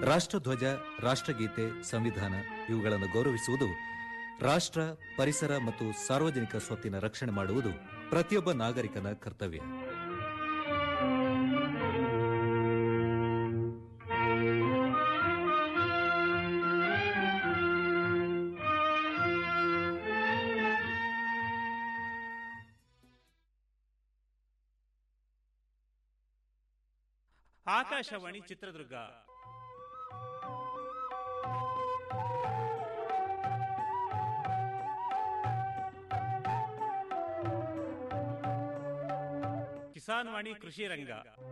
ರಾಷ್ಟ್ರಧ್ವಜ ರಾಷ್ಟ್ರಗೀತೆ ಸಂವಿಧಾನ ಇವುಗಳನ್ನು ಗೌರವಿಸುವುದು ರಾಷ್ಟ್ರ ಪರಿಸರ ಮತ್ತು ಸಾರ್ವಜನಿಕ ಸ್ವತ್ತಿನ ರಕ್ಷಣೆ ಮಾಡುವುದು ಪ್ರತಿಯೊಬ್ಬ ನಾಗರಿಕನ ಕರ್ತವ್ಯ ಆಕಾಶವಾಣಿ ಚಿತ್ರದುರ್ಗ ಕಿಸಾನ್ ವಾಣಿ ಕೃಷಿ ರಂಗ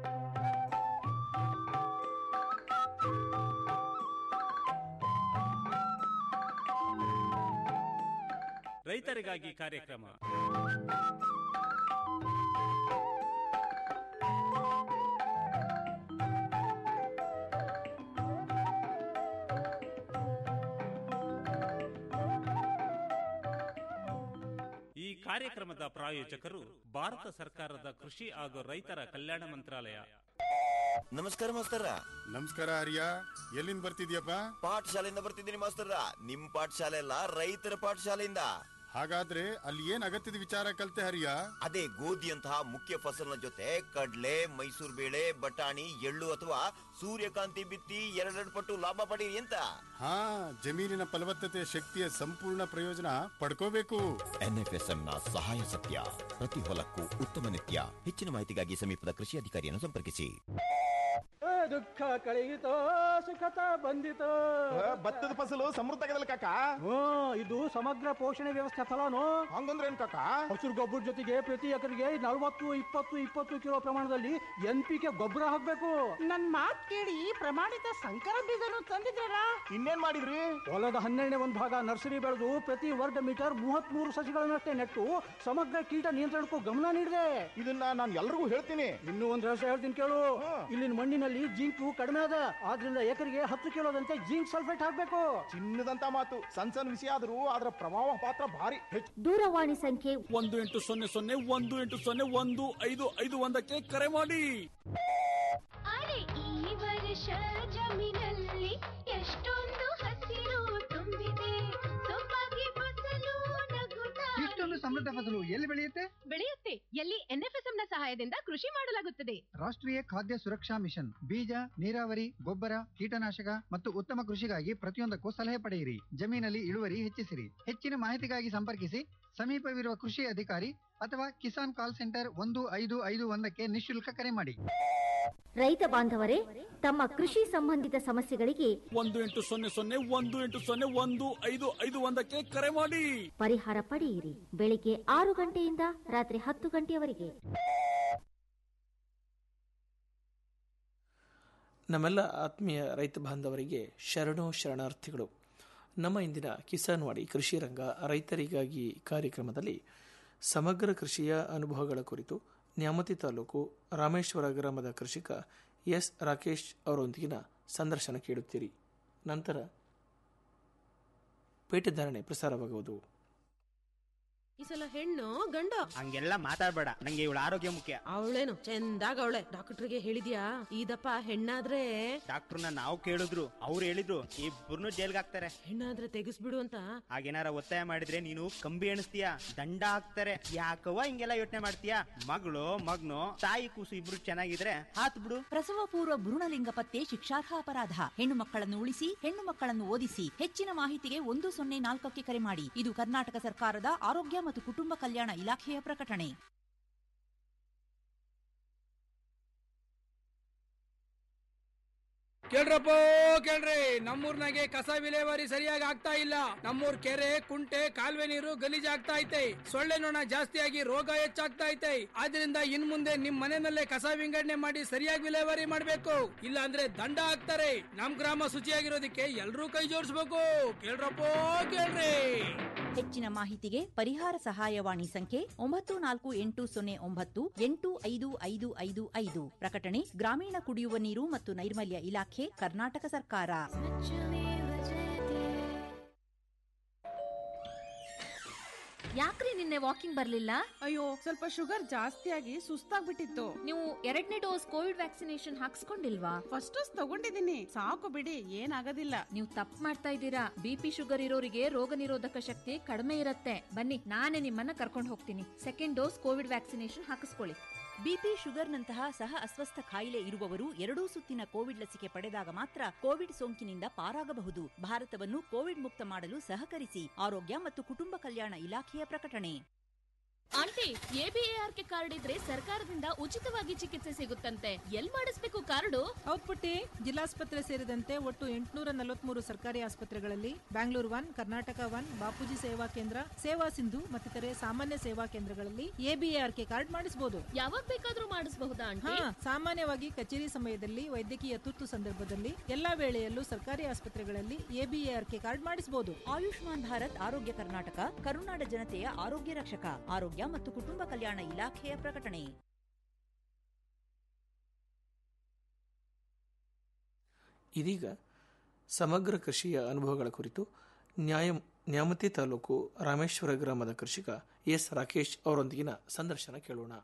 ರೈತರಿಗಾಗಿ ಕಾರ್ಯಕ್ರಮ ಈ ಕಾರ್ಯಕ್ರಮದ ಪ್ರಾಯೋಜಕರು ಭಾರತ ಸರ್ಕಾರದ ಕೃಷಿ ಹಾಗೂ ರೈತರ ಕಲ್ಯಾಣ ಮಂತ್ರಾಲಯ ನಮಸ್ಕಾರ ಮಾಸ್ತರ ನಮಸ್ಕಾರ ಹರಿಯ ಎಲ್ಲಿಂದ ಬರ್ತಿದ್ಯಪ್ಪ ಪಾಠಶಾಲೆಯಿಂದ ಬರ್ತಿದ್ದೀನಿ ಮಾಸ್ತರ ನಿಮ್ ಪಾಠಶಾಲೆ ಅಲ್ಲ ರೈತರ ಪಾಠಶಾಲೆಯಿಂದ ಹಾಗಾದ್ರೆ ಅಲ್ಲಿ ಏನ್ ಅಗತ್ಯದ ವಿಚಾರ ಕಲ್ತೆ ಹರಿಯ ಅದೇ ಗೋಧಿಯಂತಹ ಮುಖ್ಯ ಫಸಲಿನ ಜೊತೆ ಕಡ್ಲೆ ಮೈಸೂರು ಬೇಳೆ ಬಟಾಣಿ ಎಳ್ಳು ಅಥವಾ ಸೂರ್ಯಕಾಂತಿ ಬಿತ್ತಿ ಎರಡೆರಡು ಪಟ್ಟು ಲಾಭ ಪಡೀರಿ ಅಂತ ಹಾ ಜಮೀನಿನ ಫಲವತ್ತತೆ ಶಕ್ತಿಯ ಸಂಪೂರ್ಣ ಪ್ರಯೋಜನ ಪಡ್ಕೋಬೇಕು ಎನ್ಎಫ್ಎಸ್ಎಂ ನ ಸಹಾಯ ಸತ್ಯ ಪ್ರತಿ ಹೊಲಕ್ಕೂ ಉತ್ತಮ ನಿತ್ಯ ಹೆಚ್ಚಿನ ಮಾಹಿತಿಗಾಗಿ ಸಮೀಪದ ಕೃಷಿ ಅಧಿಕಾರಿಯನ್ನು ಸಂಪರ್ಕಿಸಿ ದುಃಖ ಕಳೆಯಿತೋ ಸುಖತ ಬಂದಿತೋ ಭತ್ತದ ಫಸಲು ಸಮೃದ್ಧ ಆಗದಲ್ಲ ಕಾಕ ಹ್ಮ್ ಇದು ಸಮಗ್ರ ಪೋಷಣೆ ವ್ಯವಸ್ಥೆ ಫಲನು ಹಂಗಂದ್ರೆ ಏನ್ ಕಾಕ ಹಸಿರು ಗೊಬ್ಬರ ಜೊತೆಗೆ ಪ್ರತಿ ಎಕರೆಗೆ ನಲವತ್ತು ಇಪ್ಪತ್ತು ಇಪ್ಪತ್ತು ಕಿಲೋ ಪ್ರಮಾಣದಲ್ಲಿ ಎನ್ ಪಿ ಕೆ ಗೊಬ್ಬರ ಹಾಕ್ಬೇಕು ನನ್ ಮಾತ್ ಕೇಳಿ ಪ್ರಮಾಣಿತ ಸಂಕರ ಬೀಜನು ತಂದಿದ್ದಾರ ಇನ್ನೇನ್ ಮಾಡಿದ್ರಿ ಹೊಲದ ಹನ್ನೆರಡನೇ ಒಂದು ಭಾಗ ನರ್ಸರಿ ಬೆಳೆದು ಪ್ರತಿ ವರ್ಗ ಮೀಟರ್ ಮೂವತ್ತ್ ಮೂರು ಸಸಿಗಳನ್ನಷ್ಟೇ ನೆಟ್ಟು ಸಮಗ್ರ ಕೀಟ ನಿಯಂತ್ರಣಕ್ಕೂ ಗಮನ ನೀಡಿದೆ ಇದನ್ನ ನಾನು ಎಲ್ರಿಗೂ ಹೇಳ್ತೀನಿ ಇನ್ನೂ ಒಂದು ರಹಸ್ಯ ಹೇಳ್ತೀನಿ ಕೇಳು ಇಲ್ಲಿನ ಮಣ್ಣಿನಲ್ಲಿ ಜಿಂಕು ಕಡಿಮೆ ಅದ ಆದ್ರಿಂದ ಎಕರೆಗೆ ಹತ್ತು ಕಿಲೋದಂತೆ ಜಿಂಕ್ ಸಲ್ಫೇಟ್ ಹಾಕ್ಬೇಕು ಚಿನ್ನದಂತ ಮಾತು ಸಣ್ಣ ಸಣ್ಣ ವಿಷಯ ಆದ್ರೂ ಅದರ ಪ್ರಭಾವ ಪಾತ್ರ ಭಾರಿ ಹೆಚ್ಚು ದೂರವಾಣಿ ಸಂಖ್ಯೆ ಒಂದು ಎಂಟು ಸೊನ್ನೆ ಸೊನ್ನೆ ಒಂದು ಎಂಟು ಸೊನ್ನೆ ಒಂದು ಐದು ಐದು ಒಂದಕ್ಕೆ ಕರೆ ಮಾಡಿ ಅರೆ ಈ ವರ್ಷ ಜಮೀನಲ್ಲಿ ಎಷ್ಟೊಂದು ಹಸಿರು ತುಂಬಿದೆ ಸೊಬಗೆ ಫಸಲು ನಗುತ್ತಾ ಇಷ್ಟೊಂದು ಸಮೃದ್ಧ ಫಸಲು ಎಲ್ಲಿ ಬೆಳೆಯುತ್ತೆ ಬೆಳೆಯುತ್ತೆ ಎಲ್ಲಿ ಎನ್ಎಫ್ಎಸ್ಎಂ ನ ಸಹಾಯದಿಂದ ಕೃಷಿ ಮಾಡಲಾಗುತ್ತದೆ ರಾಷ್ಟ್ರೀಯ ಖಾದ್ಯ ಸುರಕ್ಷಾ ಮಿಷನ್ ಬೀಜ ನೀರಾವರಿ ಗೊಬ್ಬರ ಕೀಟನಾಶಕ ಮತ್ತು ಉತ್ತಮ ಕೃಷಿಗಾಗಿ ಪ್ರತಿಯೊಂದಕ್ಕೂ ಸಲಹೆ ಪಡೆಯಿರಿ ಜಮೀನಲ್ಲಿ ಇಳುವರಿ ಹೆಚ್ಚಿಸಿರಿ ಹೆಚ್ಚಿನ ಮಾಹಿತಿಗಾಗಿ ಸಂಪರ್ಕಿಸಿ ಸಮೀಪವಿರುವ ಕೃಷಿ ಅಧಿಕಾರಿ ಅಥವಾ ಕಿಸಾನ್ ಕಾಲ್ ಸೆಂಟರ್ ಒಂದು ಐದು ಐದು ಒಂದಕ್ಕೆ ನಿಶುಲ್ಕ ಕರೆ ಮಾಡಿ ರೈತ ಬಾಂಧವರೇ ತಮ್ಮ ಕೃಷಿ ಸಂಬಂಧಿತ ಸಮಸ್ಯೆಗಳಿಗೆ ಒಂದು ಎಂಟು ಸೊನ್ನೆ ಸೊನ್ನೆ ಒಂದು ಎಂಟು ಸೊನ್ನೆ ಒಂದು ಐದು ಐದು ಒಂದಕ್ಕೆ ಕರೆ ಮಾಡಿ ಪರಿಹಾರ ಪಡೆಯಿರಿ ಬೆಳಿಗ್ಗೆ ಆರು ಗಂಟೆಯಿಂದ ರಾತ್ರಿ ಹತ್ತು ಗಂಟೆಯವರೆಗೆ ನಮ್ಮೆಲ್ಲ ಆತ್ಮೀಯ ರೈತ ಬಾಂಧವರಿಗೆ ಶರಣು ಶರಣಾರ್ಥಿಗಳು ನಮ್ಮ ಇಂದಿನ ಕಿಸಾನ್ ವಾಡಿ ಕೃಷಿ ರಂಗ ರೈತರಿಗಾಗಿ ಕಾರ್ಯಕ್ರಮದಲ್ಲಿ ಸಮಗ್ರ ಕೃಷಿಯ ಅನುಭವಗಳ ಕುರಿತು ನ್ಯಾಮತಿ ತಾಲೂಕು ರಾಮೇಶ್ವರ ಗ್ರಾಮದ ಕೃಷಿಕ ಎಸ್ ರಾಕೇಶ್ ಅವರೊಂದಿಗಿನ ಸಂದರ್ಶನ ಕೇಳುತ್ತೀರಿ ನಂತರ ಪೇಟೆಧಾರಣೆ ಪ್ರಸಾರವಾಗುವುದು ಈ ಸಲ ಹೆಣ್ಣು ಗಂಡ ಹಂಗೆಲ್ಲ ಮಾತಾಡ್ಬೇಡ ನಂಗೆ ಇವಳ ಆರೋಗ್ಯ ಮುಖ್ಯ ಅವಳೇನು ಚಂದಾಗ ಅವಳೆ ಡಾಕ್ಟರ್ಗೆ ಹೇಳಿದ್ಯಾ ಇದಪ್ಪ ಹೆಣ್ಣಾದ್ರೆ ಡಾಕ್ಟರ್ನ ನಾವು ಕೇಳಿದ್ರು ಅವ್ರು ಹೇಳಿದ್ರು ಇಬ್ಬರನ್ನು ಜೈಲ್ಗೆ ಹಾಕ್ತಾರೆ ಹೆಣ್ಣಾದ್ರೆ ತೆಗಿಸ್ಬಿಡು ಅಂತ ಹಾಗೇನಾರ ಒತ್ತಾಯ ಮಾಡಿದ್ರೆ ನೀನು ಕಂಬಿ ಎಣಿಸ್ತೀಯ ದಂಡ ಹಾಕ್ತಾರೆ ಯಾಕವ್ವ ಹಿಂಗೆಲ್ಲ ಯೋಚನೆ ಮಾಡ್ತೀಯ ಮಗಳು ಮಗ್ನು ತಾಯಿ ಕೂಸು ಇಬ್ರು ಚೆನ್ನಾಗಿದ್ರೆ ಹಾತ್ ಬಿಡು ಪ್ರಸವ ಪೂರ್ವ ಭ್ರೂಣಲಿಂಗ ಪತ್ತೆ ಶಿಕ್ಷಾರ್ಹ ಅಪರಾಧ ಹೆಣ್ಣು ಮಕ್ಕಳನ್ನು ಉಳಿಸಿ ಹೆಣ್ಣು ಮಕ್ಕಳನ್ನು ಓದಿಸಿ ಹೆಚ್ಚಿನ ಮಾಹಿತಿಗೆ ಒಂದು ಸೊನ್ನೆ ನಾಲ್ಕಕ್ಕೆ ಕರೆ ಮಾಡಿ ಇದು ಕರ್ನಾಟಕ ಸರ್ಕಾರದ ಆರೋಗ್ಯ ಮತ್ತು ಕುಟುಂಬ ಕಲ್ಯಾಣ ಇಲಾಖೆಯ ಪ್ರಕಟಣೆ ಕೇಳ್ರಪ್ಪ ಕೇಳ್ರಿ ನಮ್ಮೂರ್ನಾಗೆ ಕಸ ವಿಲೇವಾರಿ ಸರಿಯಾಗಿ ಆಗ್ತಾ ಇಲ್ಲ ನಮ್ಮೂರ್ ಕೆರೆ ಕುಂಟೆ ಕಾಲುವೆ ನೀರು ಗಲೀಜ್ ಆಗ್ತಾ ಐತೆ ಸೊಳ್ಳೆ ನೊಣ ಜಾಸ್ತಿಯಾಗಿ ರೋಗ ಹೆಚ್ಚಾಗ್ತಾ ಐತೆ ಆದ್ರಿಂದ ಇನ್ ಮುಂದೆ ನಿಮ್ ಮನೆಯಲ್ಲೇ ಕಸ ವಿಂಗಡಣೆ ಮಾಡಿ ಸರಿಯಾಗಿ ವಿಲೇವಾರಿ ಮಾಡ್ಬೇಕು ಇಲ್ಲ ಅಂದ್ರೆ ದಂಡ ಹಾಕ್ತಾರೆ ನಮ್ ಗ್ರಾಮ ಶುಚಿಯಾಗಿರೋದಕ್ಕೆ ಎಲ್ರೂ ಕೈ ಜೋಡಿಸ್ಬೇಕು ಕೇಳ್ರಪ್ಪ ಕೇಳ್ರಿ ಹೆಚ್ಚಿನ ಮಾಹಿತಿಗೆ ಪರಿಹಾರ ಸಹಾಯವಾಣಿ ಸಂಖ್ಯೆ ಒಂಬತ್ತು ನಾಲ್ಕು ಎಂಟು ಸೊನ್ನೆ ಒಂಬತ್ತು ಎಂಟು ಐದು ಐದು ಐದು ಐದು ಪ್ರಕಟಣೆ ಗ್ರಾಮೀಣ ಕುಡಿಯುವ ನೀರು ಮತ್ತು ನೈರ್ಮಲ್ಯ ಇಲಾಖೆ ಕರ್ನಾಟಕ ಸರ್ಕಾರ ಯಾಕ್ರಿ ನಿನ್ನೆ ವಾಕಿಂಗ್ ಬರ್ಲಿಲ್ಲ ಅಯ್ಯೋ ಸ್ವಲ್ಪ ಶುಗರ್ ಜಾಸ್ತಿ ಆಗಿ ಸುಸ್ತಾಗ್ಬಿಟ್ಟಿತ್ತು ನೀವು ಎರಡನೇ ಡೋಸ್ ಕೋವಿಡ್ ವ್ಯಾಕ್ಸಿನೇಷನ್ ಹಾಕ್ಸ್ಕೊಂಡಿಲ್ವಾ ಫಸ್ಟ್ ಡೋಸ್ ತಗೊಂಡಿದ್ದೀನಿ ಸಾಕು ಬಿಡಿ ಏನಾಗೋದಿಲ್ಲ ನೀವು ತಪ್ಪು ಮಾಡ್ತಾ ಇದ್ದೀರಾ ಬಿಪಿ ಶುಗರ್ ಇರೋರಿಗೆ ರೋಗ ನಿರೋಧಕ ಶಕ್ತಿ ಕಡಿಮೆ ಇರುತ್ತೆ ಬನ್ನಿ ನಾನೇ ನಿಮ್ಮನ್ನ ಕರ್ಕೊಂಡು ಹೋಗ್ತೀನಿ ಸೆಕೆಂಡ್ ಡೋಸ್ ಕೋವಿಡ್ ವ್ಯಾಕ್ಸಿನೇಷನ್ ಹಾಕಿಸ್ಕೊಳ್ಳಿ ಬಿಪಿ ಶುಗರ್ನಂತಹ ಸಹ ಅಸ್ವಸ್ಥ ಕಾಯಿಲೆ ಇರುವವರು ಎರಡೂ ಸುತ್ತಿನ ಕೋವಿಡ್ ಲಸಿಕೆ ಪಡೆದಾಗ ಮಾತ್ರ ಕೋವಿಡ್ ಸೋಂಕಿನಿಂದ ಪಾರಾಗಬಹುದು ಭಾರತವನ್ನು ಕೋವಿಡ್ ಮುಕ್ತ ಮಾಡಲು ಸಹಕರಿಸಿ ಆರೋಗ್ಯ ಮತ್ತು ಕುಟುಂಬ ಕಲ್ಯಾಣ ಇಲಾಖೆಯ ಪ್ರಕಟಣೆ ಆಂಟಿ ಎಬಿಎಆರ್ಕೆ ಕಾರ್ಡ್ ಇದ್ರೆ ಸರ್ಕಾರದಿಂದ ಉಚಿತವಾಗಿ ಚಿಕಿತ್ಸೆ ಸಿಗುತ್ತಂತೆ ಎಲ್ ಮಾಡಿಸ್ಬೇಕು ಕಾರ್ಡು ಹೌದ್ ಪುಟ್ಟಿ ಜಿಲ್ಲಾಸ್ಪತ್ರೆ ಸೇರಿದಂತೆ ಒಟ್ಟು ಎಂಟುನೂರ ನಲವತ್ಮೂರು ಸರ್ಕಾರಿ ಆಸ್ಪತ್ರೆಗಳಲ್ಲಿ ಬ್ಯಾಂಗ್ಳೂರ್ ಒನ್ ಕರ್ನಾಟಕ ಒನ್ ಬಾಪೂಜಿ ಸೇವಾ ಕೇಂದ್ರ ಸೇವಾ ಸಿಂಧು ಮತ್ತಿತರೆ ಸಾಮಾನ್ಯ ಸೇವಾ ಕೇಂದ್ರಗಳಲ್ಲಿ ಎಬಿಎಆರ್ಕೆ ಕಾರ್ಡ್ ಮಾಡಿಸಬಹುದು ಯಾವಾಗ ಬೇಕಾದ್ರೂ ಮಾಡಿಸಬಹುದಾ ಹಾ ಆಂಟಿ ಸಾಮಾನ್ಯವಾಗಿ ಕಚೇರಿ ಸಮಯದಲ್ಲಿ ವೈದ್ಯಕೀಯ ತುರ್ತು ಸಂದರ್ಭದಲ್ಲಿ ಎಲ್ಲಾ ವೇಳೆಯಲ್ಲೂ ಸರ್ಕಾರಿ ಆಸ್ಪತ್ರೆಗಳಲ್ಲಿ ಎಬಿಎಆರ್ಕೆ ಕಾರ್ಡ್ ಮಾಡಿಸಬಹುದು ಆಯುಷ್ಮಾನ್ ಭಾರತ್ ಆರೋಗ್ಯ ಕರ್ನಾಟಕ ಕರುನಾಡ ಜನತೆಯ ಆರೋಗ್ಯ ರಕ್ಷಕ ಆರೋಗ್ಯ ಮತ್ತು ಕುಟುಂಬ ಕಲ್ಯಾಣ ಇಲಾಖೆಯ ಪ್ರಕಟಣೆ ಇದೀಗ ಸಮಗ್ರ ಕೃಷಿಯ ಅನುಭವಗಳ ಕುರಿತು ನ್ಯಾಯ ನ್ಯಾಮತಿ ತಾಲೂಕು ರಾಮೇಶ್ವರ ಗ್ರಾಮದ ಕೃಷಿಕ ಎಸ್ ರಾಕೇಶ್ ಅವರೊಂದಿಗಿನ ಸಂದರ್ಶನ ಕೇಳೋಣ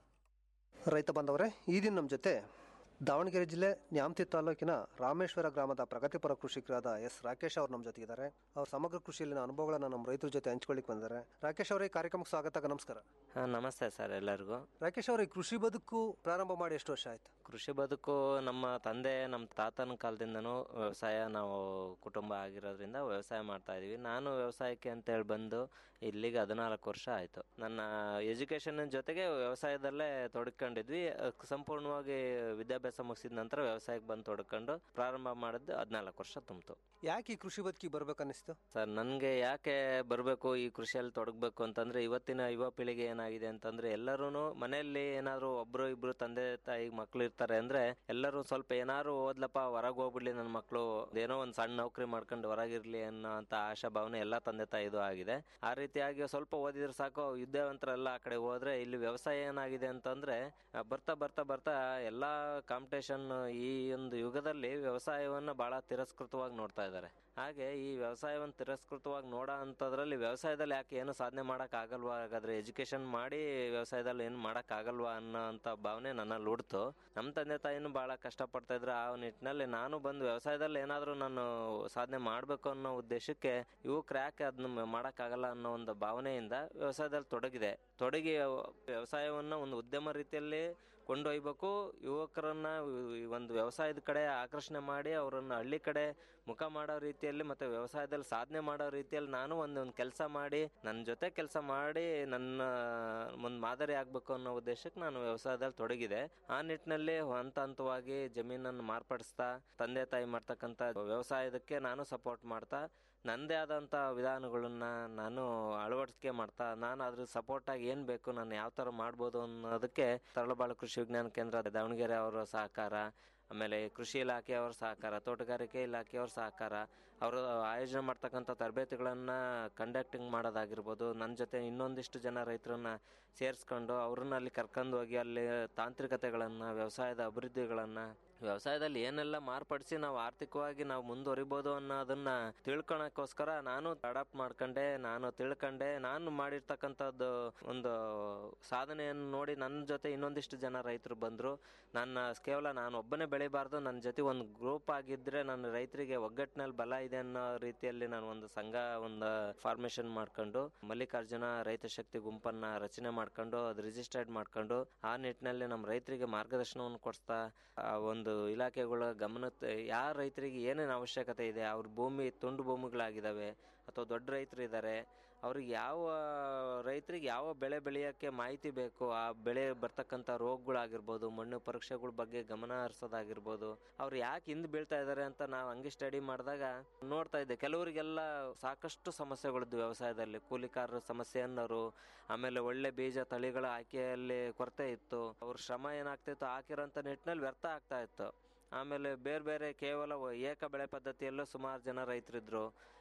ರೈತ ಬಾಂಧವರೇ ಈ ದಿನ ನಮ್ಮ ಜೊತೆ ದಾವಣಗೆರೆ ಜಿಲ್ಲೆ ನ್ಯಾಮತಿ ತಾಲೂಕಿನ ರಾಮೇಶ್ವರ ಗ್ರಾಮದ ಪ್ರಗತಿಪರ ಕೃಷಿಕರಾದ ಎಸ್ ರಾಕೇಶ್ ಅವರು ನಮ್ಮ ಜೊತೆಗಿದ್ದಾರೆ ಅವ್ರ ಸಮಗ್ರ ಕೃಷಿಯಲ್ಲಿನ ಅನುಭವಗಳನ್ನ ನಮ್ಮ ರೈತರ ಜೊತೆ ಹಂಚ್ಕೊಳ್ಳಿಕ್ ಬಂದಿದ್ದಾರೆ ರಾಕೇಶ್ ಅವರೇ ಈ ಕಾರ್ಯಕ್ರಮಕ್ಕೆ ಸ್ವಾಗತ ನಮಸ್ಕಾರ ಹಾಂ ನಮಸ್ತೆ ಸರ್ ಎಲ್ಲರಿಗೂ ರಾಕೇಶ್ ಅವರೇ ಈ ಕೃಷಿ ಬದುಕು ಪ್ರಾರಂಭ ಮಾಡಿ ಎಷ್ಟು ವರ್ಷ ಆಯ್ತು ಕೃಷಿ ಬದುಕು ನಮ್ಮ ತಂದೆ ನಮ್ಮ ತಾತನ ಕಾಲದಿಂದನೂ ವ್ಯವಸಾಯ ನಾವು ಕುಟುಂಬ ಆಗಿರೋದ್ರಿಂದ ವ್ಯವಸಾಯ ಮಾಡ್ತಾ ಇದೀವಿ ನಾನು ವ್ಯವಸಾಯಕ್ಕೆ ಅಂತೇಳಿ ಬಂದು ಇಲ್ಲಿಗೆ ಹದಿನಾಲ್ಕು ವರ್ಷ ಆಯಿತು ನನ್ನ ಎಜುಕೇಷನ್ ಜೊತೆಗೆ ವ್ಯವಸಾಯದಲ್ಲೇ ತೊಡ್ಕೊಂಡಿದ್ವಿ ಅಹ್, ಸಂಪೂರ್ಣವಾಗಿ ವಿದ್ಯಾಭ್ಯಾಸ ಮುಗಿಸಿದ ನಂತರ ವ್ಯವಸಾಯಕ್ಕೆ ಬಂದು ತೊಡ್ಕೊಂಡು ಪ್ರಾರಂಭ ಮಾಡಿದ್ದು ಹದಿನಾಲ್ಕು ವರ್ಷ ತುಂಬಿತು ಯಾಕೆ ಈ ಕೃಷಿ ಬದುಕಿಗೆ ಬರ್ಬೇಕನ್ನಿಸ್ತು ಸರ್ ನನಗೆ ಯಾಕೆ ಬರಬೇಕು ಈ ಕೃಷಿಯಲ್ಲಿ ತೊಡಗಬೇಕು ಅಂತಂದ್ರೆ ಇವತ್ತಿನ ಯುವ ಪೀಳಿಗೆ ಏನಾಗಿದೆ ಅಂತಂದ್ರೆ ಎಲ್ಲರೂ ಮನೆಯಲ್ಲಿ ಏನಾದ್ರು ಒಬ್ರು ಇಬ್ರು ತಂದೆ ತಾಯಿ ಮಕ್ಳು ಇರ್ತಾರೆ ಅಂದ್ರೆ ಎಲ್ಲರೂ ಸ್ವಲ್ಪ ಏನಾದ್ರು ಓದ್ಲಪ್ಪ ಹೊರಗೆ ಹೋಗ್ಬಿಡ್ಲಿ ನನ್ನ ಮಕ್ಕಳು ಏನೋ ಒಂದು ಸಣ್ಣ ನೌಕರಿ ಮಾಡ್ಕೊಂಡು ಹೊರಗಿರ್ಲಿ ಅನ್ನೋ ಅಂತ ಆಶಾ ಭಾವನೆ ಎಲ್ಲ ತಂದೆ ತಾಯಿದು ಆಗಿದೆ ಆ ರೀತಿಯಾಗಿ ಸ್ವಲ್ಪ ಓದಿದ್ರೆ ಸಾಕು ವಿದ್ಯಾವಂತರೆಲ್ಲ ಆ ಕಡೆ ಹೋದ್ರೆ ಇಲ್ಲಿ ವ್ಯವಸಾಯ ಏನಾಗಿದೆ ಅಂತಂದ್ರೆ ಆ, ಬರ್ತಾ ಬರ್ತಾ ಬರ್ತಾ ಎಲ್ಲಾ ಕಾಂಪಿಟೇಷನ್ ಈ ಒಂದು ಯುಗದಲ್ಲಿ ವ್ಯವಸಾಯವನ್ನ ಬಹಳ ತಿರಸ್ಕೃತವಾಗಿ ನೋಡ್ತಾ ಇದ್ದಾರೆ ಹಾಗೆ ಈ ವ್ಯವಸಾಯವನ್ನು ತಿರಸ್ಕೃತವಾಗಿ ನೋಡೋ ಅಂಥದ್ರಲ್ಲಿ ವ್ಯವಸಾಯದಲ್ಲಿ ಯಾಕೆ ಏನು ಸಾಧನೆ ಮಾಡಕ್ ಆಗಲ್ವಾ ಹಾಗಾದ್ರೆ ಎಜುಕೇಶನ್ ಮಾಡಿ ವ್ಯವಸಾಯದಲ್ಲಿ ಏನು ಮಾಡಕ್ ಆಗಲ್ವಾ ಅನ್ನೋ ಅಂತ ಭಾವನೆ ನನ್ನಲ್ಲಿ ಹುಡ್ತು ನಮ್ಮ ತಂದೆ ತಾಯಿನೂ ಬಹಳ ಕಷ್ಟಪಡ್ತಾ ಇದ್ರು ಆ ನಿಟ್ಟಿನಲ್ಲಿ ನಾನು ಬಂದು ವ್ಯವಸಾಯದಲ್ಲಿ ಏನಾದರೂ ನಾನು ಸಾಧನೆ ಮಾಡಬೇಕು ಅನ್ನೋ ಉದ್ದೇಶಕ್ಕೆ ಯುವಕರು ಯಾಕೆ ಅದನ್ನ ಮಾಡೋಕ್ಕಾಗಲ್ಲ ಅನ್ನೋ ಒಂದು ಭಾವನೆಯಿಂದ ವ್ಯವಸಾಯದಲ್ಲಿ ತೊಡಗಿದೆ ತೊಡಗಿ ವ್ಯವಸಾಯವನ್ನ ಒಂದು ಉದ್ಯಮ ರೀತಿಯಲ್ಲಿ ಕೊಂಡೊಯ್ಬೇಕು ಯುವಕರನ್ನ ಈ ಒಂದು ವ್ಯವಸಾಯದ ಕಡೆ ಆಕರ್ಷಣೆ ಮಾಡಿ ಅವರನ್ನ ಹಳ್ಳಿ ಕಡೆ ಮುಖ ಮಾಡೋ ರೀತಿಯಲ್ಲಿ ಮತ್ತೆ ವ್ಯವಸಾಯದಲ್ಲಿ ಸಾಧನೆ ಮಾಡೋ ರೀತಿಯಲ್ಲಿ ನಾನು ಒಂದು ಒಂದು ಕೆಲಸ ಮಾಡಿ ನನ್ನ ಜೊತೆ ಕೆಲಸ ಮಾಡಿ ನನ್ನ ಒಂದು ಮಾದರಿ ಆಗ್ಬೇಕು ಅನ್ನೋ ಉದ್ದೇಶಕ್ಕೆ ನಾನು ವ್ಯವಸಾಯದಲ್ಲಿ ತೊಡಗಿದೆ ಆ ನಿಟ್ಟಿನಲ್ಲಿ ಹಂತ ಹಂತವಾಗಿ ಜಮೀನನ್ನು ಮಾರ್ಪಡಿಸ್ತಾ ತಂದೆ ತಾಯಿ ಮಾಡ್ತಕ್ಕಂಥ ವ್ಯವಸಾಯದಕ್ಕೆ ನಾನು ಸಪೋರ್ಟ್ ಮಾಡ್ತಾ ನನ್ನದೇ ಆದಂಥ ವಿಧಾನಗಳನ್ನ ನಾನು ಅಳವಡಿಕೆ ಮಾಡ್ತಾ ನಾನು ಅದ್ರ ಸಪೋರ್ಟ್ ಆಗಿ ಏನು ಬೇಕು ನಾನು ಯಾವ ಥರ ಮಾಡ್ಬೋದು ಅನ್ನೋದಕ್ಕೆ ತರಳಬಾಳು ಕೃಷಿ ವಿಜ್ಞಾನ ಕೇಂದ್ರ ದಾವಣಗೆರೆ ಅವರ ಸಹಕಾರ ಆಮೇಲೆ ಕೃಷಿ ಇಲಾಖೆಯವರ ಸಹಕಾರ ತೋಟಗಾರಿಕೆ ಇಲಾಖೆಯವರ ಸಹಕಾರ ಅವರು ಆಯೋಜನೆ ಮಾಡ್ತಕ್ಕಂಥ ತರಬೇತಿಗಳನ್ನು ಕಂಡಕ್ಟಿಂಗ್ ಮಾಡೋದಾಗಿರ್ಬೋದು ನನ್ನ ಜೊತೆ ಇನ್ನೊಂದಿಷ್ಟು ಜನ ರೈತರನ್ನ ಸೇರಿಸ್ಕೊಂಡು ಅವ್ರನ್ನ ಅಲ್ಲಿ ಕರ್ಕೊಂಡು ಹೋಗಿ ಅಲ್ಲಿ ತಾಂತ್ರಿಕತೆಗಳನ್ನು ವ್ಯವಸಾಯದ ಅಭಿವೃದ್ಧಿಗಳನ್ನು ವ್ಯವಸಾಯದಲ್ಲಿ ಏನೆಲ್ಲ ಮಾರ್ಪಡಿಸಿ ನಾವು ಆರ್ಥಿಕವಾಗಿ ನಾವು ಮುಂದುವರಿಬೋದು ಅನ್ನೋದನ್ನ ತಿಳ್ಕೊಳಕ್ಕೋಸ್ಕರ ನಾನು ಅಡಾಪ್ಟ್ ಮಾಡ್ಕೊಂಡೆ ನಾನು ತಿಳ್ಕೊಂಡೆ ನಾನು ಮಾಡಿರ್ತಕ್ಕಂಥದ್ದು ಒಂದು ಸಾಧನೆಯನ್ನು ನೋಡಿ ನನ್ನ ಜೊತೆ ಇನ್ನೊಂದಿಷ್ಟು ಜನ ರೈತರು ಬಂದರು ನನ್ನ ಕೇವಲ ನಾನು ಒಬ್ಬನೇ ಬೆಳಿಬಾರ್ದು ನನ್ನ ಜೊತೆ ಒಂದು ಗ್ರೂಪ್ ಆಗಿದ್ರೆ ನನ್ನ ರೈತರಿಗೆ ಒಗ್ಗಟ್ಟಿನಲ್ಲಿ ಬಲ ಇದೆ ಅನ್ನೋ ರೀತಿಯಲ್ಲಿ ನಾನು ಒಂದು ಸಂಘ ಒಂದು ಫಾರ್ಮೇಶನ್ ಮಾಡ್ಕೊಂಡು ಮಲ್ಲಿಕಾರ್ಜುನ ರೈತ ಶಕ್ತಿ ಗುಂಪನ್ನ ರಚನೆ ಮಾಡ್ಕೊಂಡು ಅದು ರಿಜಿಸ್ಟರ್ಡ್ ಮಾಡ್ಕೊಂಡು ಆ ನಿಟ್ಟಿನಲ್ಲಿ ನಮ್ಮ ರೈತರಿಗೆ ಮಾರ್ಗದರ್ಶನವನ್ನು ಕೊಡಿಸ್ತಾ ಆ ಒಂದು ಇಲಾಖೆಗಳ ಗಮನ ಯಾವ ರೈತರಿಗೆ ಏನೇನು ಅವಶ್ಯಕತೆ ಇದೆ ಅವ್ರ ಭೂಮಿ ತುಂಡು ಭೂಮಿಗಳಾಗಿದ್ದಾವೆ ಅಥವಾ ದೊಡ್ಡ ರೈತರು ಇದ್ದಾರೆ ಅವ್ರಿಗೆ ಯಾವ ರೈತರಿಗೆ ಯಾವ ಬೆಳೆ ಬೆಳೆಯೋಕ್ಕೆ ಮಾಹಿತಿ ಬೇಕು ಆ ಬೆಳೆ ಬರ್ತಕ್ಕಂಥ ರೋಗಗಳಾಗಿರ್ಬೋದು ಮಣ್ಣು ಪರೀಕ್ಷೆಗಳ ಬಗ್ಗೆ ಗಮನ ಹರಿಸೋದಾಗಿರ್ಬೋದು ಅವ್ರು ಯಾಕೆ ಹಿಂದೆ ಬೀಳ್ತಾ ಇದ್ದಾರೆ ಅಂತ ನಾವು ಹಂಗೆ ಸ್ಟಡಿ ಮಾಡಿದಾಗ ನೋಡ್ತಾ ಇದ್ದೆ ಕೆಲವರಿಗೆಲ್ಲ ಸಾಕಷ್ಟು ಸಮಸ್ಯೆಗಳಿದ್ವು ವ್ಯವಸಾಯದಲ್ಲಿ ಕೂಲಿಕಾರರ ಸಮಸ್ಯೆ ಅನ್ನೋರು ಆಮೇಲೆ ಒಳ್ಳೆ ಬೀಜ ತಳಿಗಳ ಆಯ್ಕೆಯಲ್ಲಿ ಕೊರತೆ ಇತ್ತು ಅವ್ರ ಶ್ರಮ ಏನಾಗ್ತಿತ್ತು ಹಾಕಿರೋಂಥ ನಿಟ್ಟಿನಲ್ಲಿ ವ್ಯರ್ಥ ಆಗ್ತಾ ಇತ್ತು ಆಮೇಲೆ ಬೇರೆ ಬೇರೆ ಕೇವಲ ವ- ಏಕ ಬೆಳೆ ಪದ್ಧತಿಯಲ್ಲೂ ಸುಮಾರು ಜನ ರೈತರಿದ್ರು